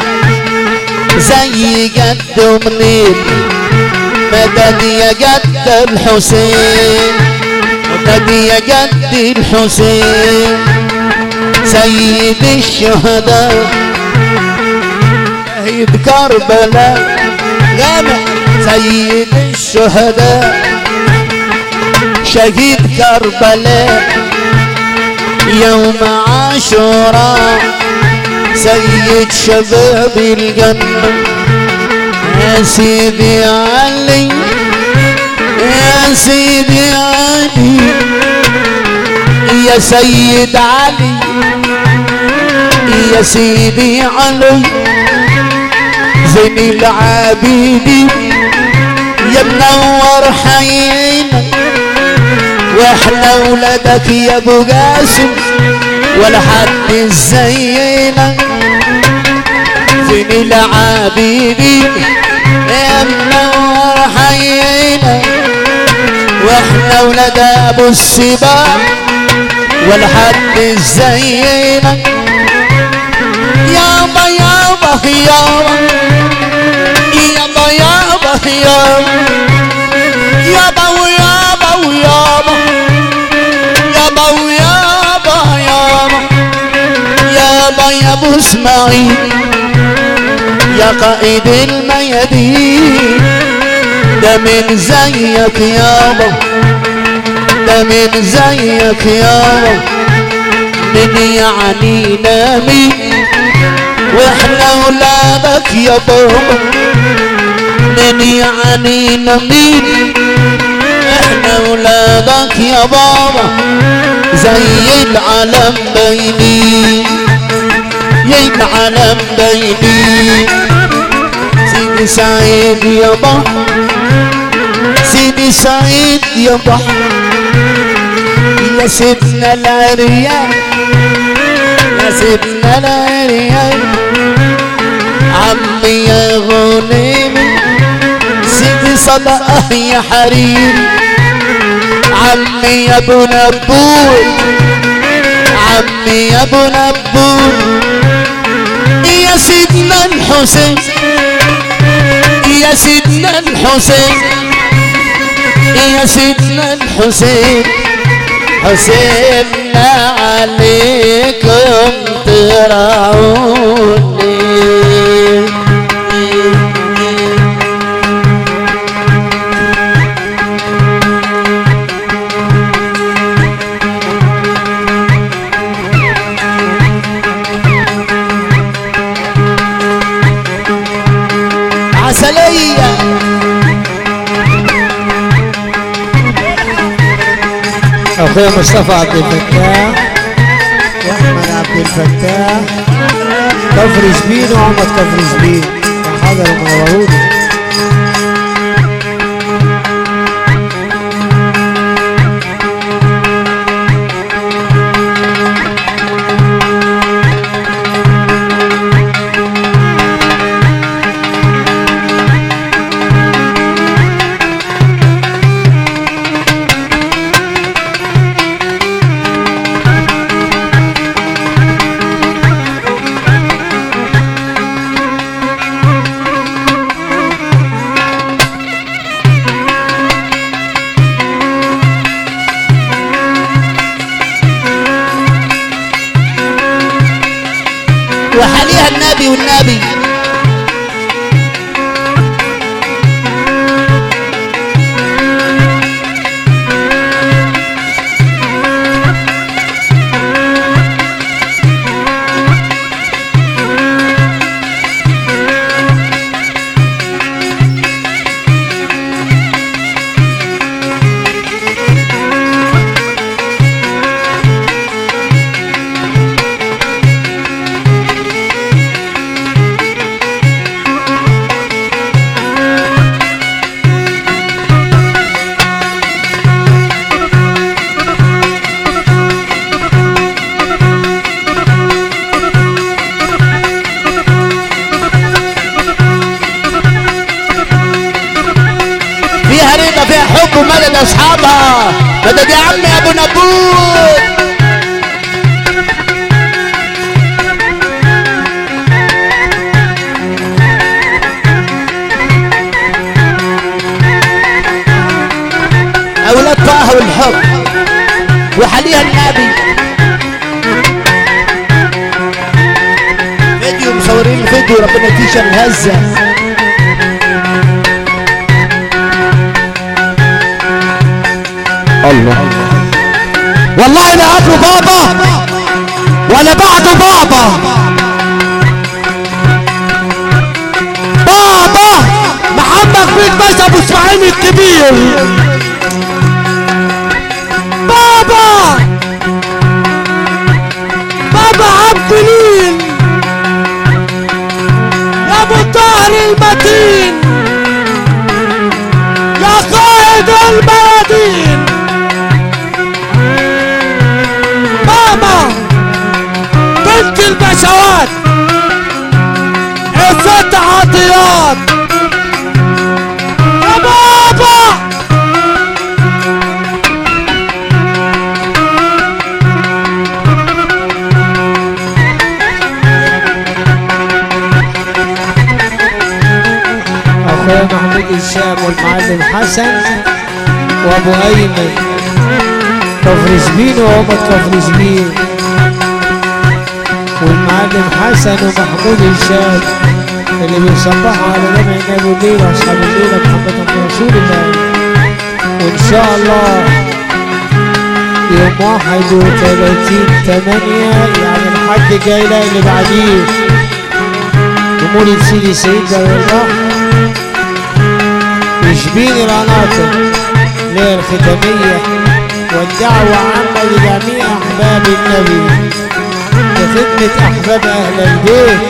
زي جد منين مدد يا جد الحسين مدد يا جد الحسين سيد الشهداء شهيد كربلاء غامق سيد الشهداء شهيد كربلاء يوم عاشوراء سيد شباب الجنة يا سيدي علي يا سيدي علي يا سيد علي يا سيدي علي زين العابدين يا منور حينا واحنا ولادك يا ابو قاسم ولا حد زينا زين العابدين يا منور حينا واحنا ولاد ابو السباع ولا حد زينا يابا يابا يابا يابا يابا يابا يابا ويابا ويابا يابا ويابا يابا يابا يا ابو اسماعيل يا قائد الميادين ده من زيك يابا ده من زيك يابا من يعني نامي واحنا ولادك يا بابا من يعني نمين احنا ولادك يا بابا زي العلم بيني يا العلم بيني سيدي سعيد يا بابا سيدي سعيد يا بحر يا سيدنا العريان يا سيدنا العريان عمي يا غنيمي سيدي صدقه يا حريم عمي يا ابو نبول عمي يا ابو نبول يا سيدنا الحسين يا سيدنا الحسين يا سيدنا الحسين حسيننا عليكم ترعوني عسلية اخويا مصطفى عبد الفتاح واحمد عبد الفتاح كفر سبين وعمد كفر سبين حضروا منوروني وحاليها النبي والنبي فيها رضا فيها حب ومدد اصحابها مدد يا عم يا ابو نبوت اولاد طه والحب وحاليها النبي فيديو مصورين الفيديو ربنا يكتشف الهزه الله والله لا قبله بابا ولا بعده بابا بابا محمد بن باشا ابو اسماعيل الكبير بابا ست البشوات الست عطيات يا بابا اخويا محمود الشام والمعلم حسن وابو ايمن كفر زبين وعمر كفر زبين والمعلم حسن ومحمود الشام اللي بيصبحوا على جمع النبي الليلة أصحاب الليلة محمد عبد رسول الله وإن شاء الله يوم واحد وثلاثين تمانية يعني الحد جاي لا اللي بعديه ومولد سيدي سعيد ده الله يشبين العناصر ليه الختامية والدعوة عامة لجميع أحباب النبي لخدمة أحباب أهل البيت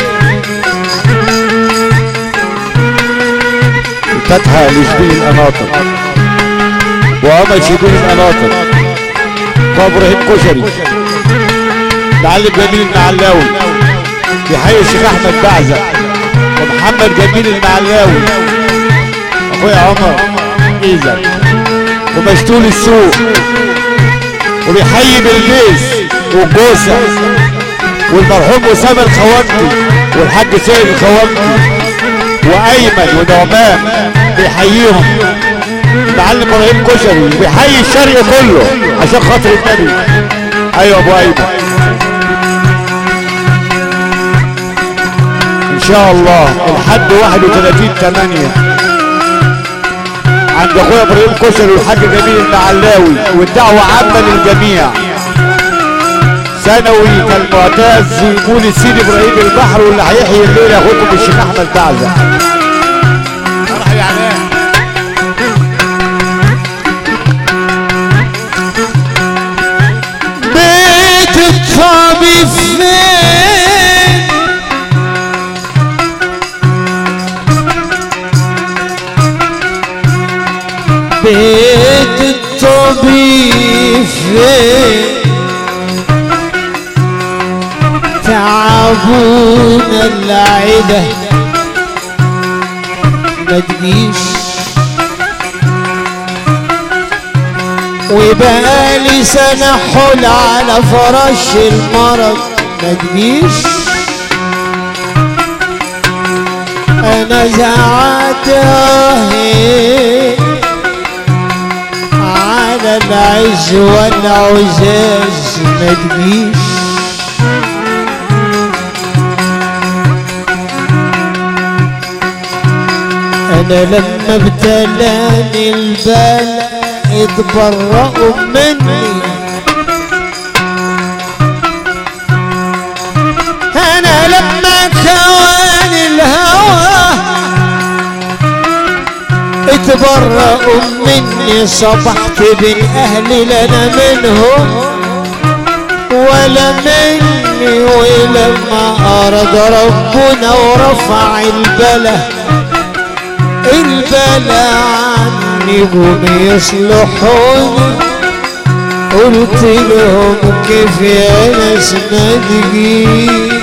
فتحة لشبيه القناطر وأمل شبيه القناطر وابراهيم كشري معلم جميل المعلاوي بيحيي الشيخ احمد بعزة ومحمد جميل المعلاوي اخويا عمر ايزا ومشتول السوق وبيحيي بالبيس والجوسة والمرحوم اسامه الخوامجي والحاج سيد الخوامجي وايمن ونعمان بيحييهم معلم ابراهيم كشري وبيحيي الشرق كله عشان خاطر النبي ايوه ابو ايمن ان شاء الله الحد 31 8 عند اخويا ابراهيم كشري والحاج جميل المعلاوي والدعوه عامه للجميع ثانوي كالمعتز مولد سيدي ابراهيم البحر واللي هيحيي الليله اخوكم الشيخ احمد بعزه بيت الطبيب فين بيت الطبيب فين تعبونا العيدة ما تجيش وبقالي سنة حول على فراش المرض ما تجيش انا زعلت اهي على العز والعزاز ما تجيش انا لما ابتلاني البلاء اتبرأوا مني انا لما كوان الهوى اتبرأوا مني صبحت بين اهلي لنا منهم ولا مني ولما اراد ربنا ورفع البلاء البلاء عني قوم يصلحوني قلت لهم كيف يا ناس ما تجي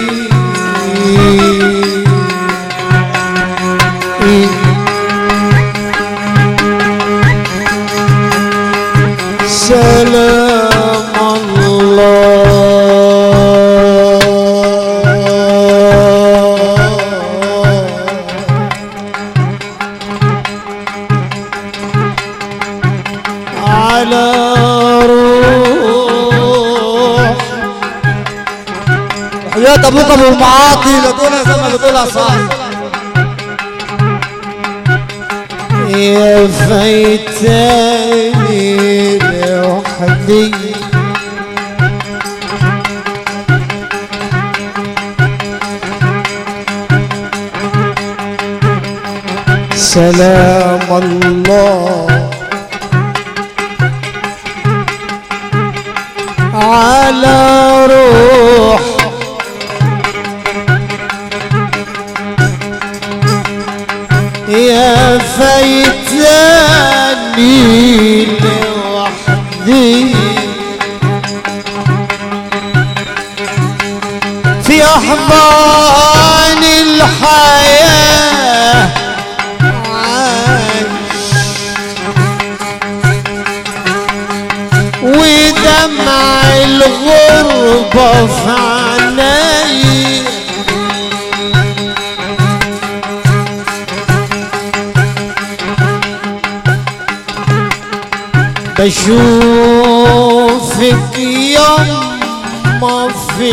سلام الله على روح حياة ابوك ابو المعاطي لا تقولها زي ما بتقولها صح يا فايتاني لوحدي سلام الله على روح يا فايتاني لوحدي في في أحضان الحياة عايش ودمع الغربة في عيني بشوفك يما في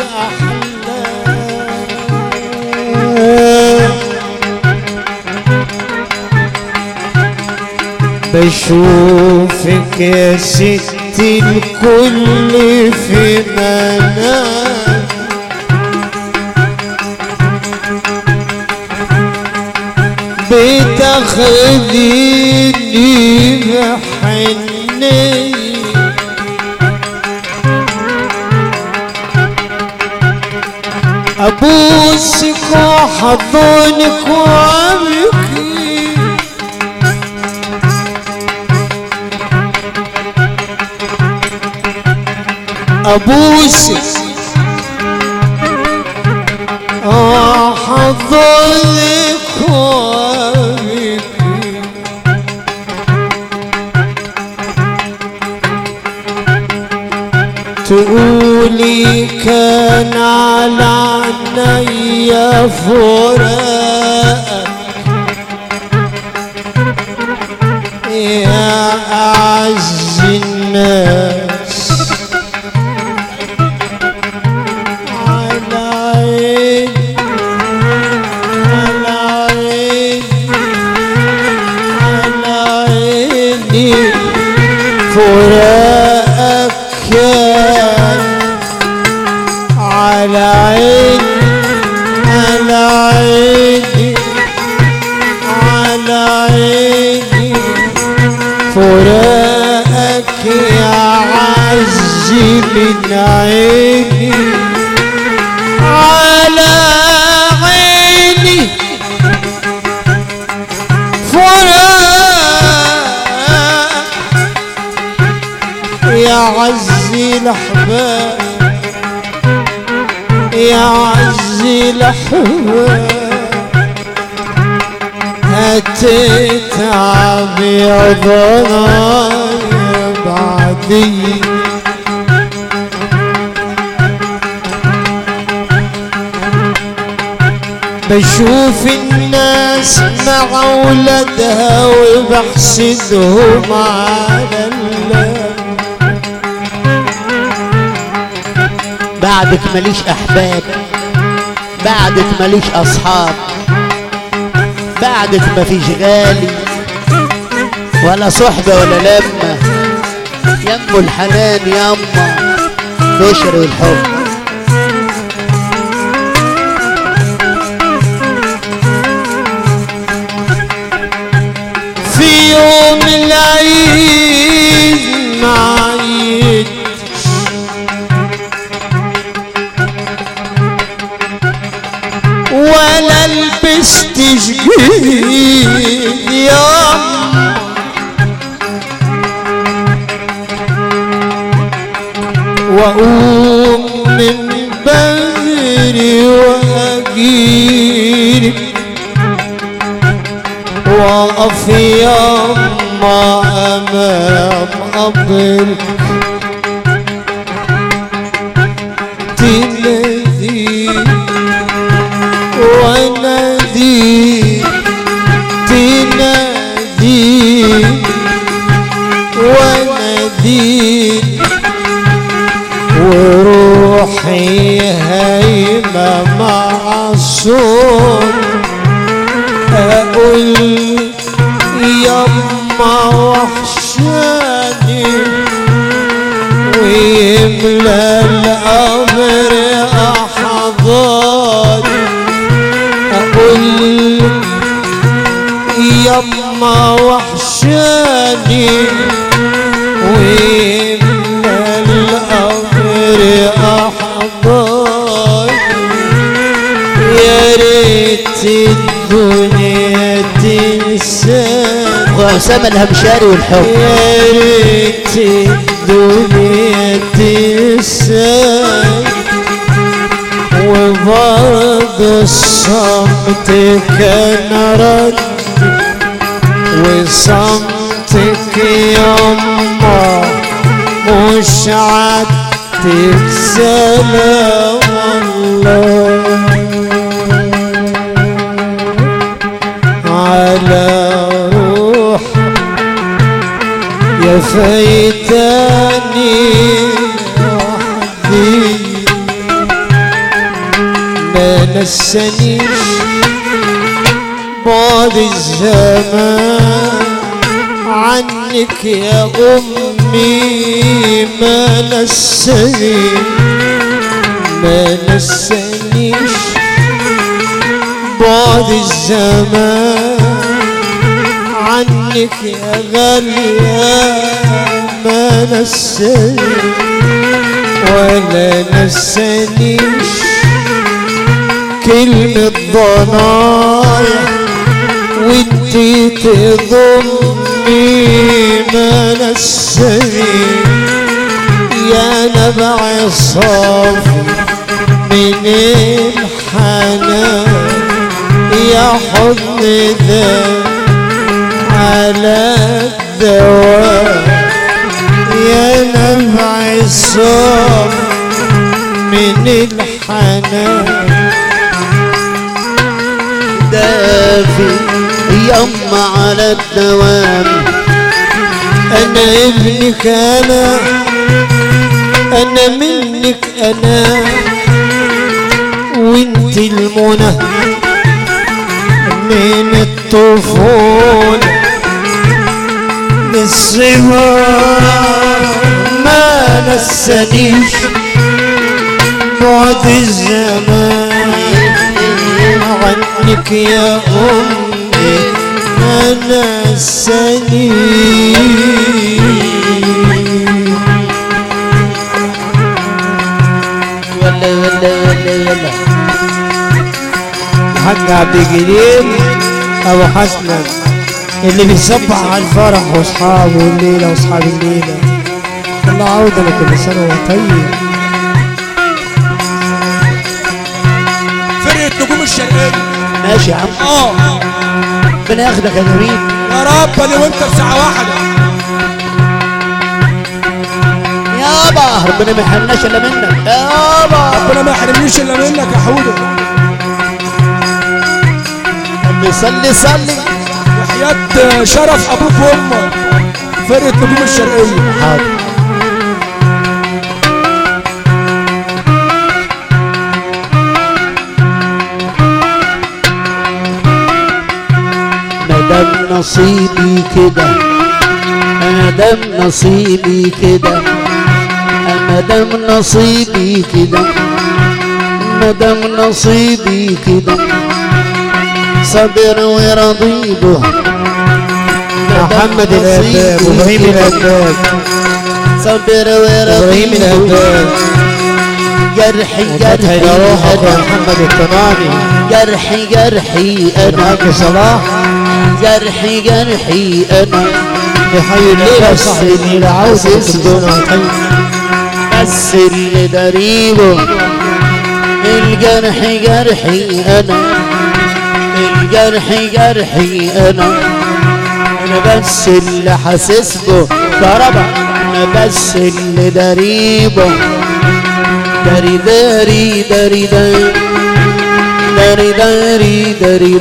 الأحلام بشوفك يا ستي الكل في منام بتاخديني بحنية ابوسك واحضنك وابكي ابوسك احضنك وابكي تقولي كان على عينيا فراقك يا أعز الناس على عيني على عيني على عيني فراقك كان على عيني على عيني على عيني فراقك يا عز من عيني على عيني فراق يا عز الأحباب يا عز الأحباب هتتعب يا ضنايا بعدي بشوف الناس مع ولادها وبحسدهم على الله بعدك ماليش احباب بعدك ماليش اصحاب بعدك مفيش غالي ولا صحبة ولا لمة يم الحنان يما بشر الحب في يوم العيد ما عيدتش ولا لبست جديد يا واقوم من بدري واجيلك واقف يما امام قبرك تنادي ونادي تنادي ونادي وروحي هايمة مع الصوت اقول يما وحشاني ويملى القبر احضاني اقول يما وحشاني ويملى القبر احضاني يا ريت الدنيا تنساني وأسامة الهمشاري والحب يا ريت الدنيا تنساني وبرضه الصمت كان رد وصمتك يما مش عدتك سلام الله على روح يا فايتاني وحدي ما نسانيش بعد الزمان عنك يا أمي ما نساني ما نسانيش بعد الزمان عنك يا غالية ما نساني ولا نسانيش كلمة ضنايا وانتي تضمي ما نساني يا نبع صافي من الحنان يا حضن ذا على الدواء يا نبع الصافي من الحنان دافي يما على الدوام انا ابنك انا انا منك انا وانت المنى من الطفولة للصغار ما نسانيش بعد الزمان عنك يا أمي ما نسانيش ولا ولا ولا ولا حاج عبد الجليل ابو حسن اللي بيصبح على الفرح واصحابه الليله واصحاب الليله الله عوده لكل سنه وهو طيب فرقة نجوم الشرقية ماشي يا عم اه ربنا ياخدك يا جميل يا رب انا وانت في ساعة واحدة يابا ربنا ما يحرمناش الا منك يابا ربنا ما يحرمنيش الا منك يا حودة صلي صلي صلي وحياة شرف ابوك وامك فرقة نجوم الشرقية حاضر مادام نصيبي كده مادام نصيبي كده مادام نصيبي كده مادام نصيبي كده صبر ورضي به محمد الهداب ابراهيم الهداب صبر ابراهيم ورضي به الهداب جرحي وفتحي جرحي لروحك يا أنا محمد الطناني جرحي جرحي أنا الحاج صلاح جرحي جرحي أنا يحيي الليله وصاحب الليله عوده لكل حاسس سنه وهو طيب بس اللي دريبه الجرح جرحي أنا الجرح جرحي أنا أنا بس اللي حاسس به كهربا أنا بس اللي دريبه داري داري داري داري داري داري داري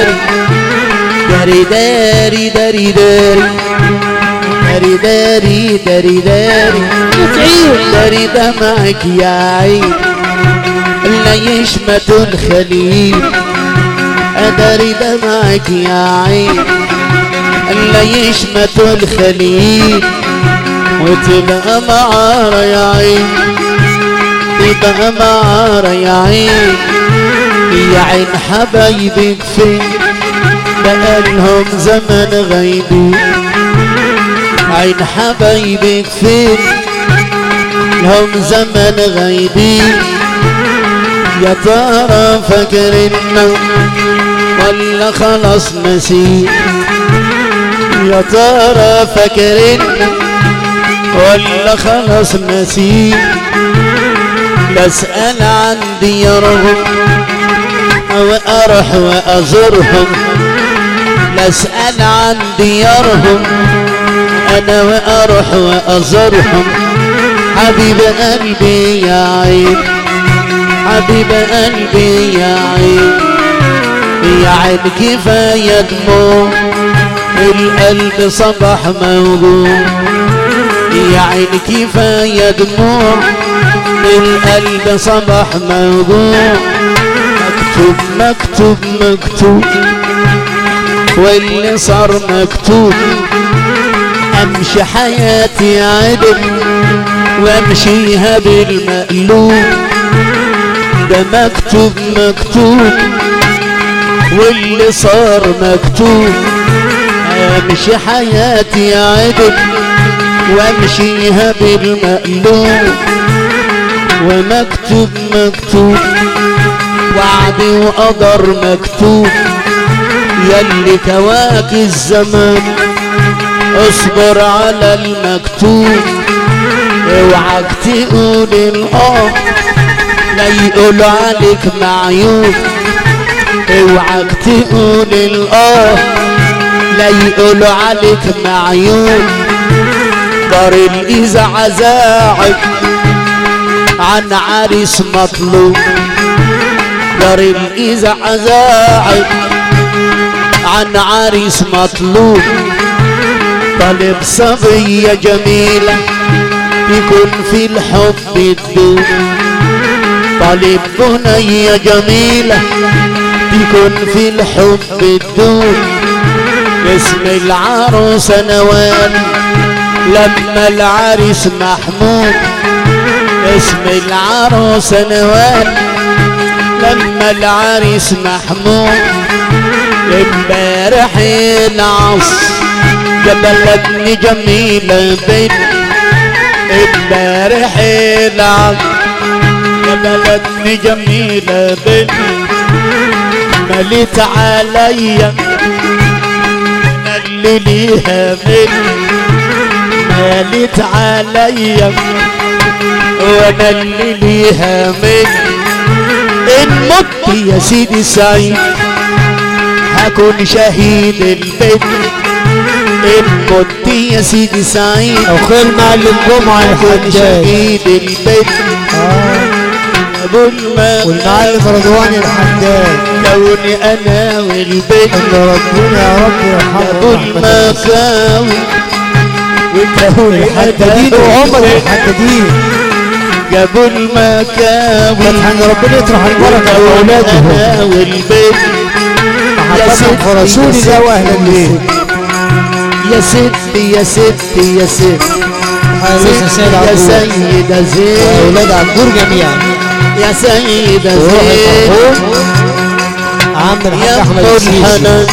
داري داري داري داري داري داري داري داري داري داري دمعك يا عين لا يشمت الخليل أداري دمعك يا عين لا يشمت الخليل وتبقى معارة يا عين تبقى معارة يا عين يا عين حبايبك فين بقالهم زمن غايبين عين حبايبك فين لهم زمن غايبين يا ترى فاكرنا ولا خلاص نسيت يا ترى فاكرنا ولا خلاص نسيت لا اسأل عن ديارهم واروح وازورهم لا اسأل عن ديارهم انا واروح وازورهم حبيب قلبي يا عين حبيب قلبي يا عين يا عين كفاية دموع القلب صبح موجوع يا عين كفاية دموع القلب صبح موجوع مكتوب مكتوب مكتوب واللي صار مكتوب امشي حياتي عدل وامشيها بالمقلوب ده مكتوب مكتوب واللي صار مكتوب امشي حياتي عدل وامشيها بالمقلوب ومكتوب مكتوب وعد وقدر مكتوب يلي كواك الزمان اصبر على المكتوب اوعك تقول الاه لا يقول عليك معيوب اوعك تقول الاه لا يقول عليك معيوب دار الإذاعة زاعب عن عريس مطلوب دار الإذاعة زاعب عن عريس مطلوب طالب صبية جميلة يكون في الحب الدوب طالب بنية جميلة يكون في الحب الدوب اسم العروسة نوال لما العريس محمود اسم العروسة نوال لما العريس محمود امبارح العصر جبلتني جميلة بنت امبارح العصر جبلتني جميلة بنت مليت عليا أنا اللي ليها مني مالت عليا وانا اللي ليها مني ان مت يا سيدي سعيد هكون شهيد البيت ان مت يا سيدي سعيد اخوي المعلم جمعة يا هكون حجاج شهيد البيت ابو المال والمعلم رضوان الحداد كوني انا والبيت ان ربنا يا رب ابو يرحمه المكاوي الحدادين وعمر الحدادين جابوا المكاوي فتح ان ربنا يطرح البركه لاولادهم انا والبيت يا محبتهم في ستي رسول يا الله واهلا به يا ستي يا ستي يا ستي حارس السيد يا عبد سيدة زين اولاد عبدور جميعا يا سيدة وروح زين المرحوم عم الحاج يا احمد ابو السيسي الحنان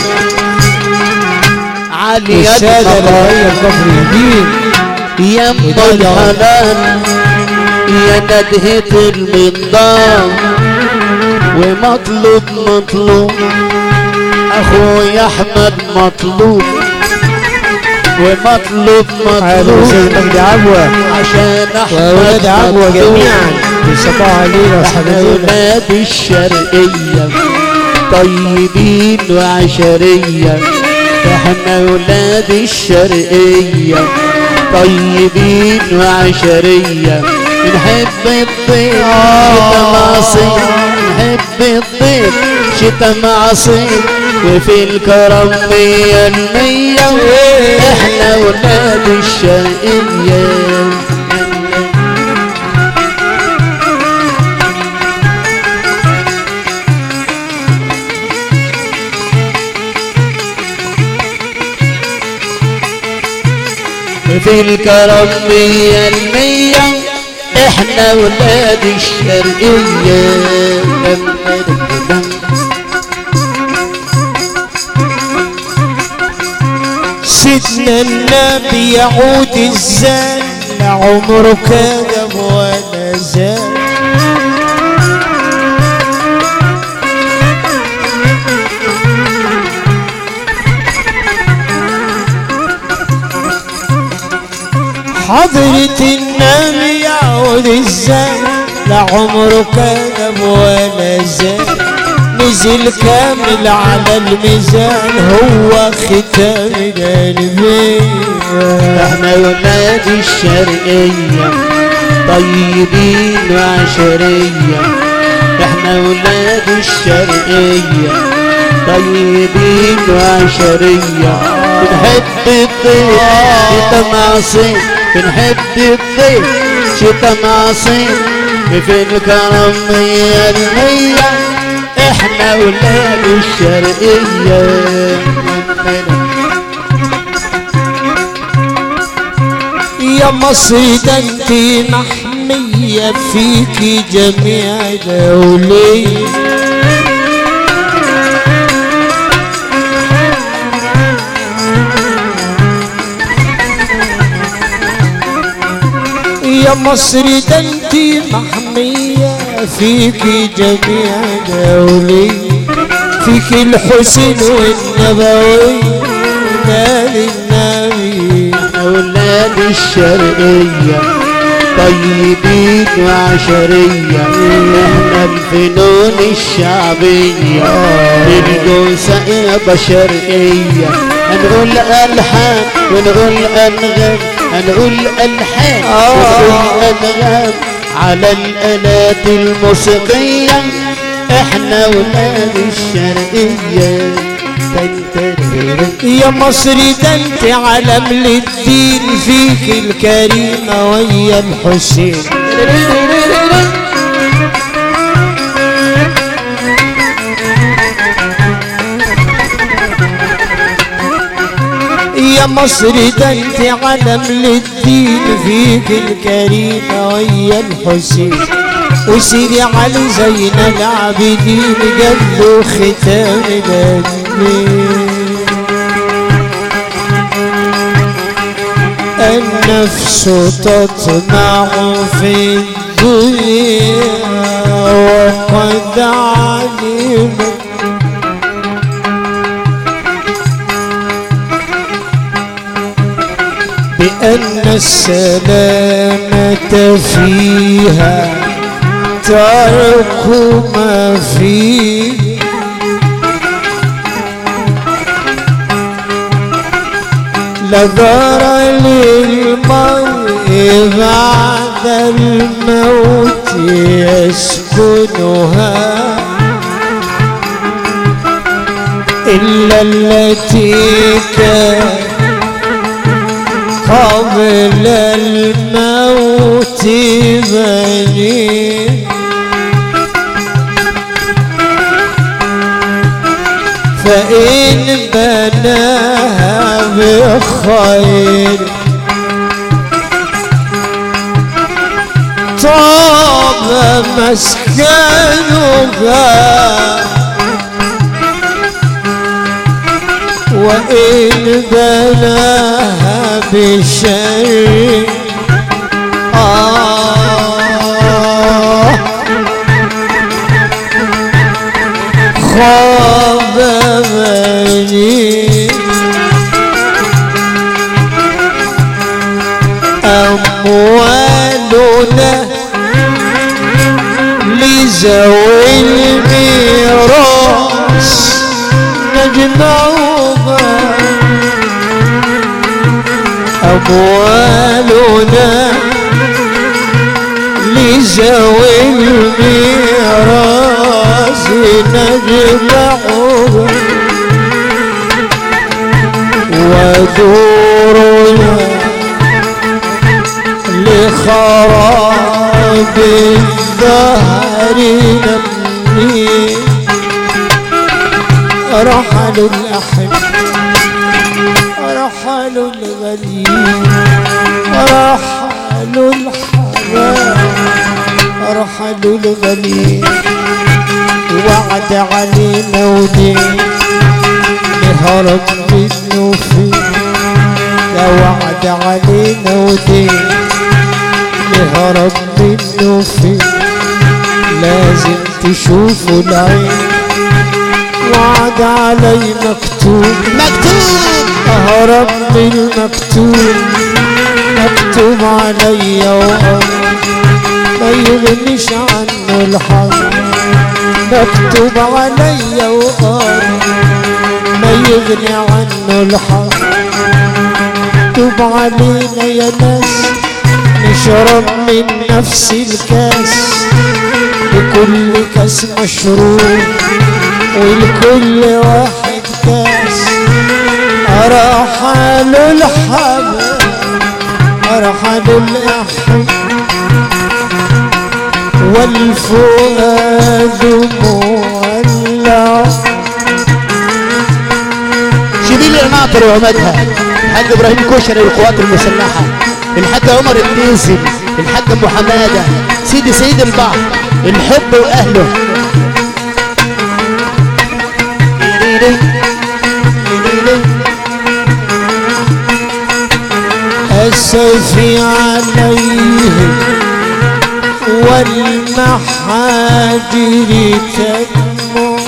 علي يا والساده الخطر الرعيه الكفر الدين يا ام وده جواب. الحنان يا ندهة المنضام ومطلوب مطلوب اخويا احمد مطلوب ومطلوب هذا مطلوب الاستاذ مجدي عبوه عشان واولاد احمد عبوه مطلوب جميعا بصباح ليله احنا وحبيبنا ولاد الشرقية طيبين وعشرية احنا ولاد الشرقية طيبين وعشرية نحب الضيف شتا معصية نحب الضيف شتا معصية وفي الكرم مية المية احنا ولاد الشرقية في الكرم مية المية احنا ولاد الشرقية سيدنا النبي يعود الزان لعمره كذب ولا زال حضرة النبي يعود الزان لا عمره كذب ولا زاد نزل كامل على الميزان هو ختام الانبياء احنا ولاد الشرقية طيبين وعشرية احنا ولاد الشرقية طيبين وعشرية بنحب الضيف شتا معصيم بنحب الضيف شتا معصيم في الكرم مية المية احنا ولاد الشرقية يا مصر ده انت محمية فيكي جميع الأولية يا مصر ده انت محمية فيكي جميع الأولية فيكي الحسين والنبوي مال النبي أولاد الشرقية طيبين وعشرية احنا الفنون الشعبية بالجوسة يا بشرية هنقول ألحان ونقول أنغام هنقول ألحان ونقول أنغام على الآلات الموسيقية احنا ولاد الشرقية يا مصر ده انت علم للدين فيك الكريمة ويا الحسين يا مصر ده انت علم للدين فيك الكريمة ويا الحسين وسيدي علي زين العابدين قبله ختام الأنبياء النفس تطمع في الدنيا وقد علمت بأن السلامة فيها ترك ما فيه لدار للمرء بعد الموت يسكنها إلا التي كانت قبل الموت بني فإن بناها بخير طاب مسكنها وإن بلاها بشر آه خاب مني أموالنا لذوي الميراث نجمعها أموالنا لذوي الميراث نجمعها ودورنا لخراب الدهر نبني رحلوا الأحب رحلوا الغليل رحلوا الحباب رحلوا الغليل وعد علينا ودين نهرب منه فين ده وعد علينا ودين نهرب منه فين لازم تشوفوا العين وعد علي مكتوب مكتوب أهرب من المكتوب مكتوب علي وأمر ما يغنيش عنه الحظ مكتوب عليا وقال ما يغني عنه الحظ مكتوب علينا يا ناس نشرب من نفس الكاس لكل كاس مشروب ولكل واحد كاس أرحلوا الحبل أرحلوا الأحب والفؤاد مولع شبيل القناطر وعمدها الحاج ابراهيم كشري القوات المسلحه الحاج عمر الديزل الحاج ابو حماده سيدي سيد البحر الحب واهله السيف عليهم والمحاجر تدمو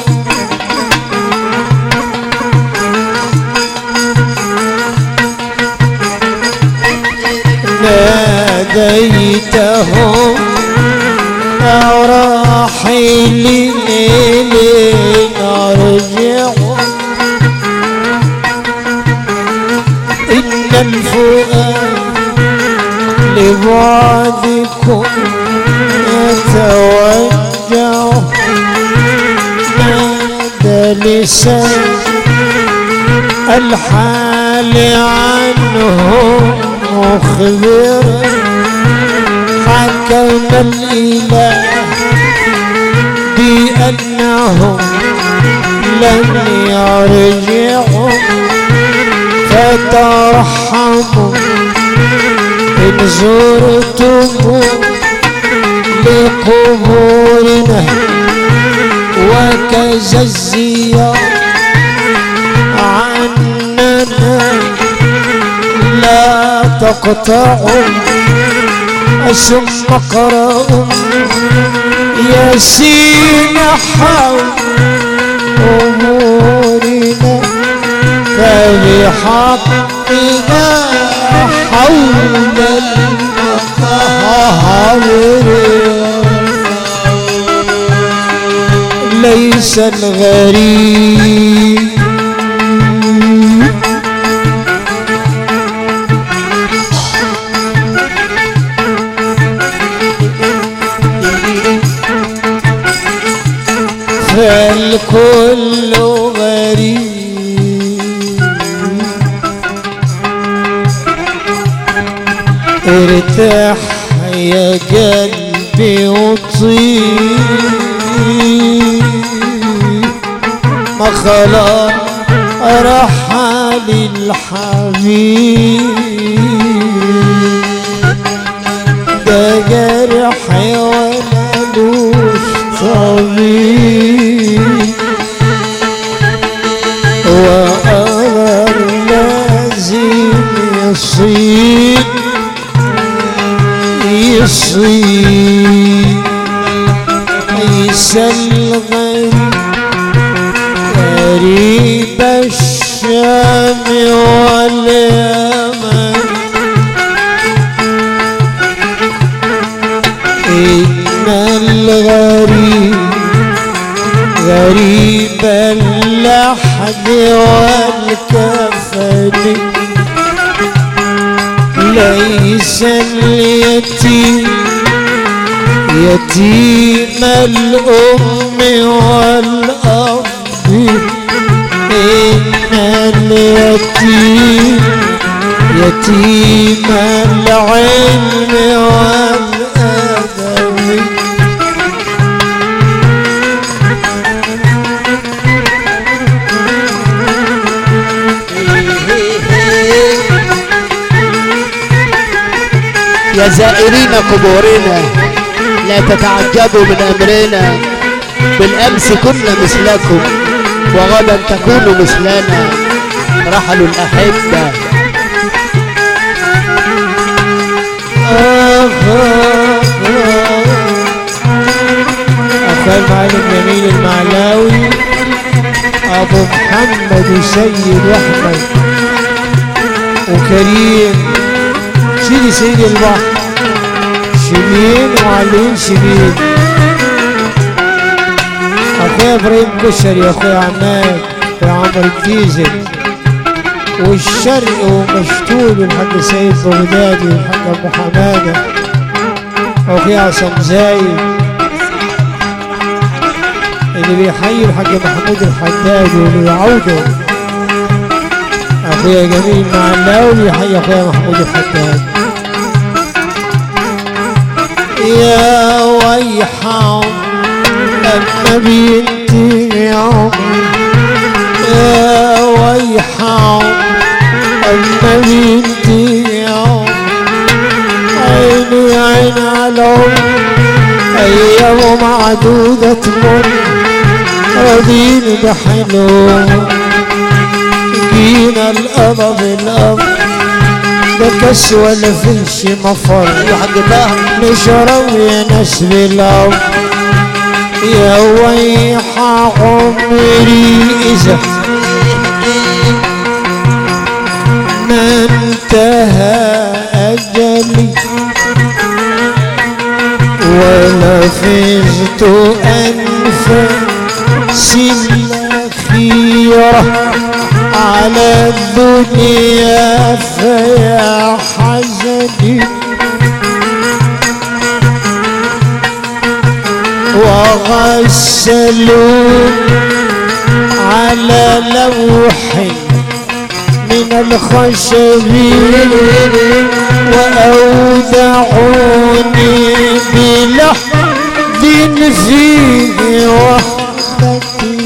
ناديتهم يا راحلين نرجع إن الفؤاد لبعدكم يتوجع نادى لسان الحال عنهم مخبرا حكم الإله بأنهم لن يرجعوا فترحموا إن زرتم لقبورنا وكذا الزيارة عننا لا تقطعوا ثم اقرأوا ياسين حول أمورنا فبحقنا حول المقابر ليس الغريب فالكل غريب ارتاح يا قلبي وطيب ما خلاص رحل الحبيب ده جرح ولا لوش طبيب وقدر لازم يصيب يصيب عيسى الغريب غريب الشام واليمن إن الغريب غريب اللحد والكفن ليس اليتيم يتيم الأم والأب إن اليتيم يتيم العلم والأدب يا زائرين قبورنا لا تتعجبوا من أمرنا بالأمس كنا مثلكم وغدا تكونوا مثلنا رحلوا الأحبة أخوي المعلم جميل المعلاوي أبو محمد وسيد وأحمد وكريم سيدي سيدي البحر شبين وعلين شبين اخويا ابراهيم كشري اخويا عماد اخويا عمرو الديزل والشرق ومشتول والحاج سيد بغدادي والحاج ابو حماده اخويا عصام زايد اللي بيحيي الحاج محمود الحداد واللي يعوده اخويا جميل مع الاول يحيي اخويا محمود الحداد يا ويحهم لما بينتهي عمري يا ويحهم لما بينتهي عمري عيني عين على عمري أيام معدودة تمر راضيني بحلو جينا الأبا بالأب ده كاس ولا فيش مفر يا حاج طه نشرب يا ناس بالأب يا ويح عمري إذا ما انتهى أجلي ولا فزت أنفسي الأخيرة على الدنيا فيا حزني وغسلون على لوح من الخشب وأودعوني بلحظ فيه وحدتي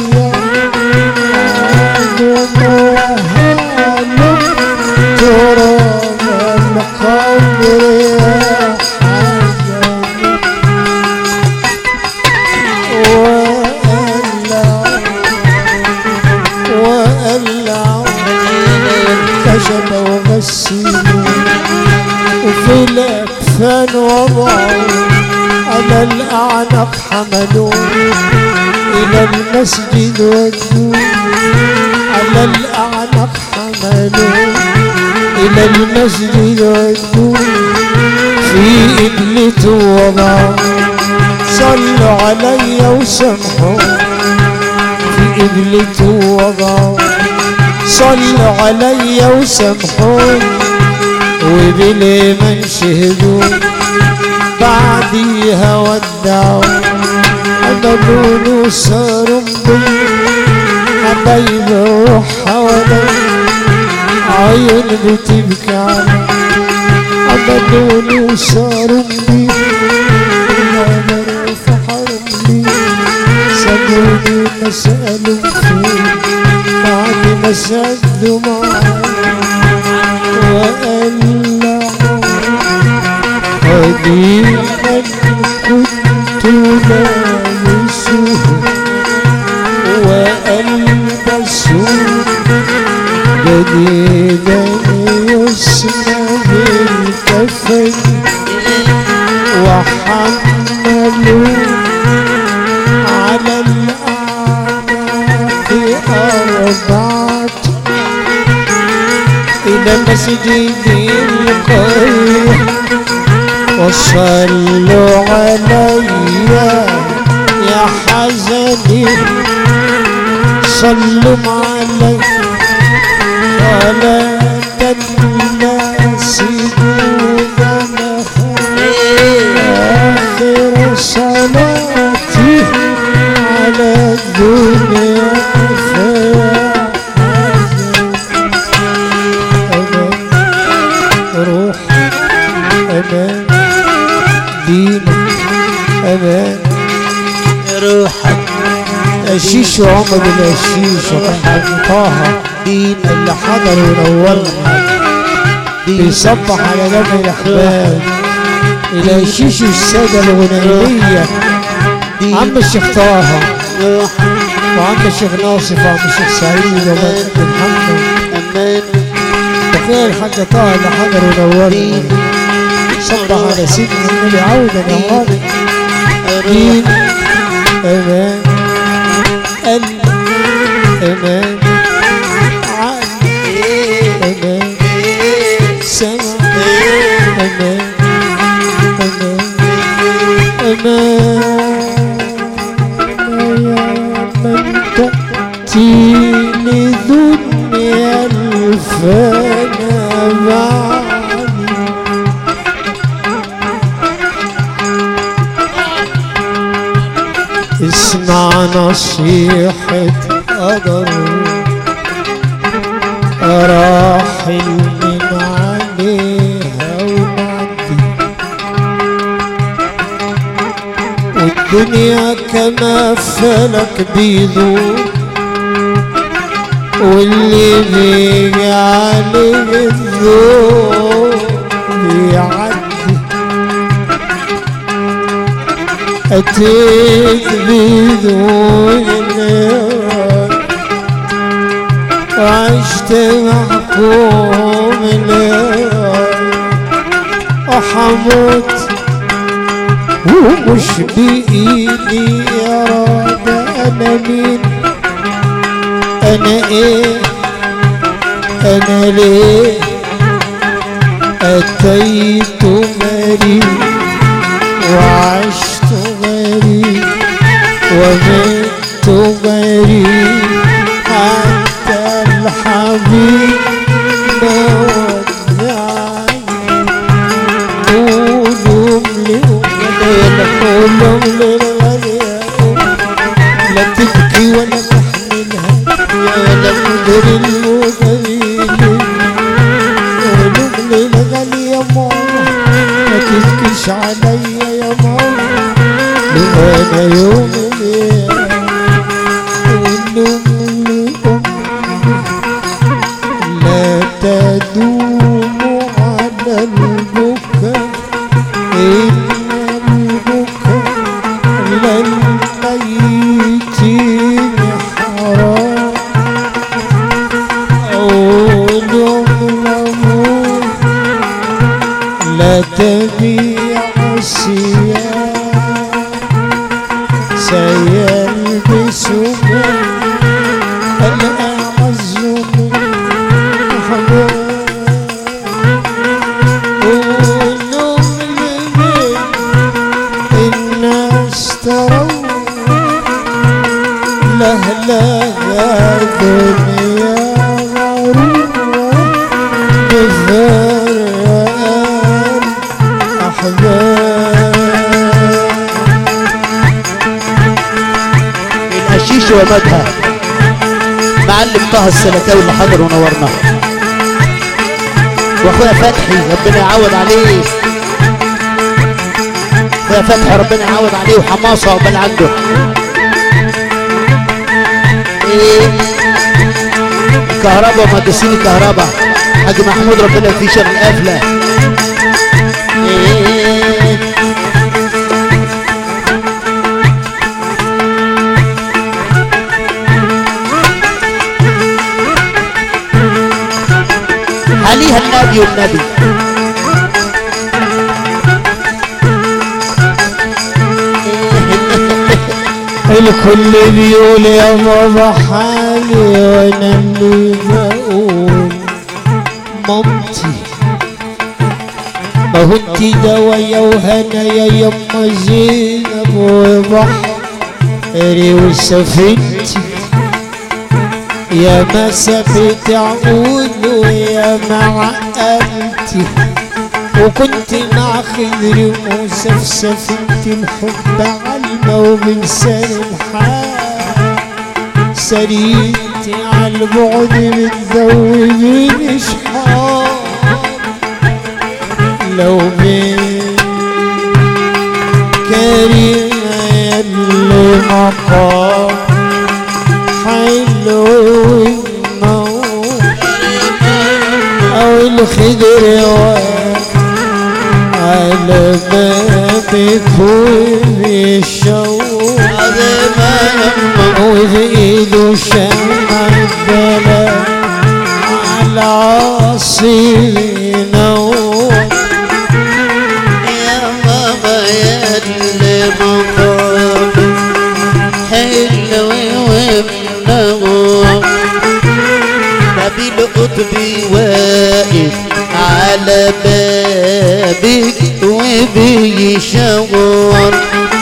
آدم وهالم تراب القبر يا حزني وألع وألع خشب وغسلوا وفي الأكفان وضعوا على الأعناق حملوا إلى المسجد ودوا على الأعناق حملوا إلى المسجد ودوا في إبلة وضعوا صلوا علي وسمحوا في إبلة وضعوا صلوا علي وسامحون وبالإيمان شهدوا بعديها ودعوا عملوا صاروا بي حبايب الروح حوالي عيون بتبكي علي عملوا صاروا بي العمر فحرم لي سألوني ما سألوا فين بعد ما سدوا معايا وقلعوا قديما كنت لابسه وألبسه جديدا يسمى بالكفن وحملوا على الأعناق أربعة إلى مسجد القرية وصلوا علي يا حزني صلوا علي صلاة الناس دون آخر صلاتي على الدنيا فيا حزن أمان روح أمان دينك أمان روحك الشيش وعمر الشيش وحاج طه دين اللي حضر ونورنا بيصبح على جمع الأحباب إلى الشيش السادة الغنائية عم الشيخ طه وعم الشيخ ناصف وعم الشيخ سعيد وعم محمد أمان وخير الحاج طه اللي حضر ونورنا صبح على سيدنا النبي عودا يا غالي دين أمان قلب أمان عقل أمان سمع أمان أمان زمان من تأتيني دنيا الفنا بعدي اسمع نصيحة قدر راحل من عليها ونعدي والدنيا كما فلك بيدور واللي بيجي عليه الذوق بيعدي أتيت بدون نار وعشت محكوم نار وحموت ومش بإيدي يا رب أنا مين أنا إيه أنا ليه أتيت مريض وعشت غريب ومت غريب حتى الحبيب مودعني قولوا لأمي قولوا للغالية لا تبكي ولا تحملها ولا مدر المدرين قولوا للغالية ماما ما تبكيش عليا يا ماما وانا يوم الليل قولوا لأمي لا تدوم على البكاء إن البكاء للميتين حرام قولوا لأمي لا تبيع الثياب سيلبس من الأعز من حباب قولوا لمن الناس تروا لهلها دنيا غرورة بفرقان أحباب القشيش ومدها معلم طه السلكاوي اللي حضر ونورنا واخويا فتحي ربنا يعوض عليه اخويا فتحي ربنا يعوض عليه وحماسه عقبال عنده ايه كهرباء مهندسين الكهرباء حاج محمود ربنا فيه شر القافله ايه عليها النبي والنبي الكل بيقول يا بابا حالي وانا اللي بقول مامتي ما هو انت دوايا وهنا يا يما زينب وبحري وسفينتي يا ما سبت عقول ويا ما عقلتي وكنت مع خضر موسى في سفينة الحب عالمة وبلسان الحال سريتي على البعد بتذوبيني شحال لو بين كريمة يلي مقام حلو وموت أو الخضر واقف على بابك وبيشوق وفي ايده شمع الدلال على عصير ينور يا ماما يا اللي مقام حلو ومنور نبيل قطبي واقف على بابك وبيشاور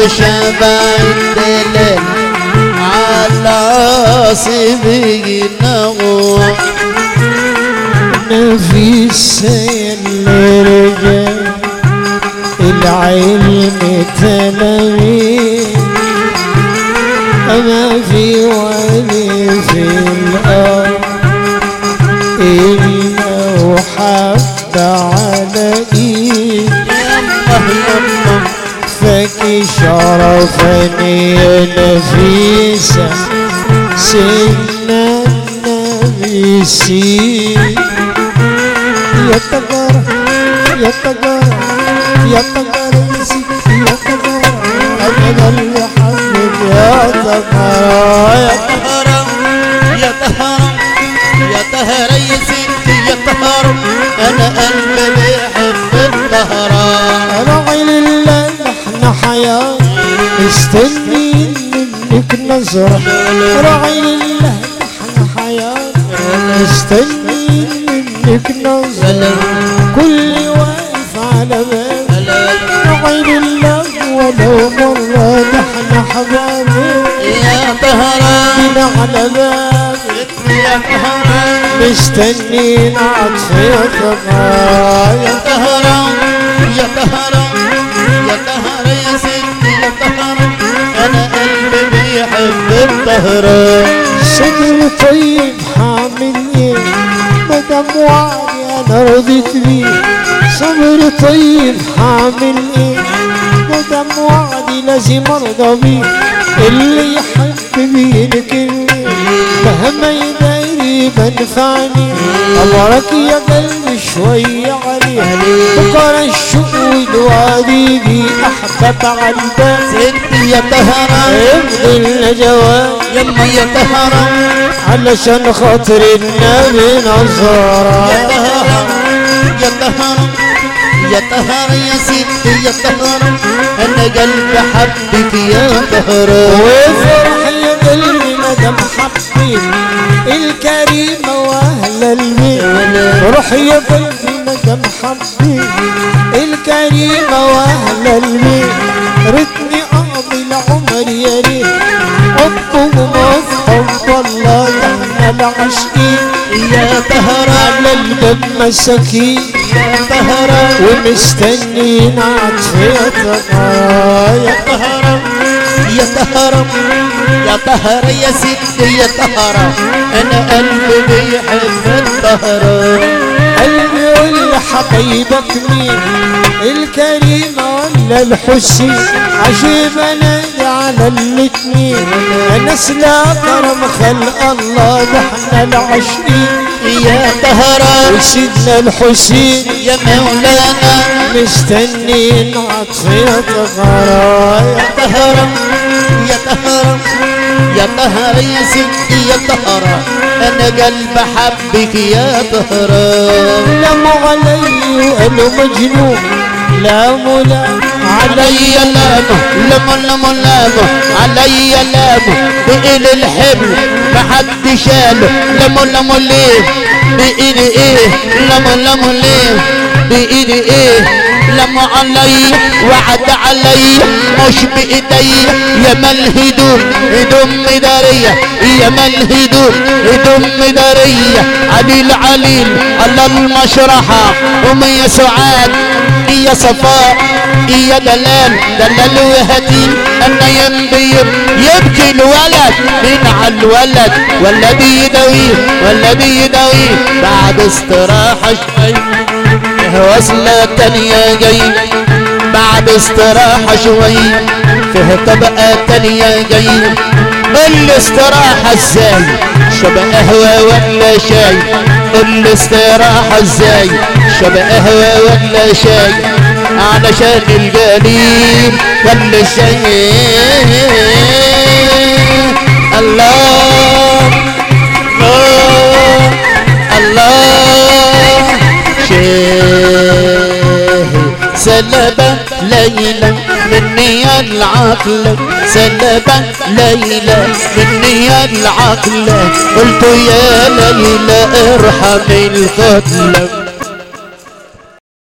شبع الدلال على عاصمي نغوى نفيس اللي رجع العلم تلاميذ أما في ولي في الأرض إلا وحب على إيد يما يما فك شرفني يا نفيسة سن النبي سيد يا تقر يا تقر يا تقر يا سيدي يا تقر أنا اللي حبك يا تقر يا طهرم يا طهرم يا طهر يا ستي يا طهرم انا قلبي بيحب الطهران راعي لله احنا حياة مستنين منك نظرة راعي لله احنا حياة مستنين منك نظرة كل واقف على باب راعي لله ولو مرة احنا حبايب يا طهران بنا على باب يا طهران مستنين عطفيتك يا طهران يا طهران يا طهر يا ستي يا طهران انا قلبي بيحب الطهران صدر طيب حامل ايه مدام وعدي انا رضيت بيه صبر طيب حامل ايه مدام وعدي لازم ارضى بيه اللي يحب بينكرني مهما يداري بنفعني امرك يا قلبي شوي عليه بكره الشوق والوادي دي احبب على الباب ستي يا طهران ابن النجوى يما يا طهران علشان خاطر النبي يا نظرة طهران يا طهران يا طهر يا ستي يا طهران انا قلبي حبك يا طهران وفرح يا قلبي مدام حبيت الكريمة واهل البيت روح يا قلبي مدام حبيت الكريمة واهل البيت ريتني اقضي العمر يا ريت حبكم في حب الله احنا العاشقين يا طهران على الباب مساكين يا طهران ومستنين عطفيتك يا طهران يا طهران يا طهر يا ستي يا طهران انا قلبي بيحب الطهران قلبي يقول حبايبك مين الكريمة ولا الحسين عجيب انادي على الاتنين الناس لا كرم خلق الله ده احنا العاشقين يا طهران وسيدنا الحسين يا مولانا مستنين عطفيتك غرايا يا طهران يا طهران يا طهر يا ستي يا طهران انا قلبي حبك يا طهران لموا علي وقالوا مجنون لاموا لا علي لامه لم لم لامه علي لامه بإيد الحبل ما حد شاله لم لم ليه بإيد ايه لم لم ليه بإيد ايه لم علي وعد علي مش بإيدي يا ما الهدوم هدوم مدارية يا ما الهدوم هدوم مدارية عليل عليل على المشرحة أم يا سعاد يا صفاء يا دلال دلال وهتيل انا ينبي يبكي الولد من على الولد ولا بيداويه ولا بيداويه بعد استراحة شوي وصلة تانية جاي بعد استراحة شوي فيه طبقة تانية جاي الاستراحة ازاي شبه قهوة ولا شاي الاستراحة ازاي شبه قهوة ولا شاي علشان الجليل ولا الشاي الله الله الله شيء سلبة ليلى مني العقل سلبة ليلى مني العقل قلت يا ليلى ارحم القتل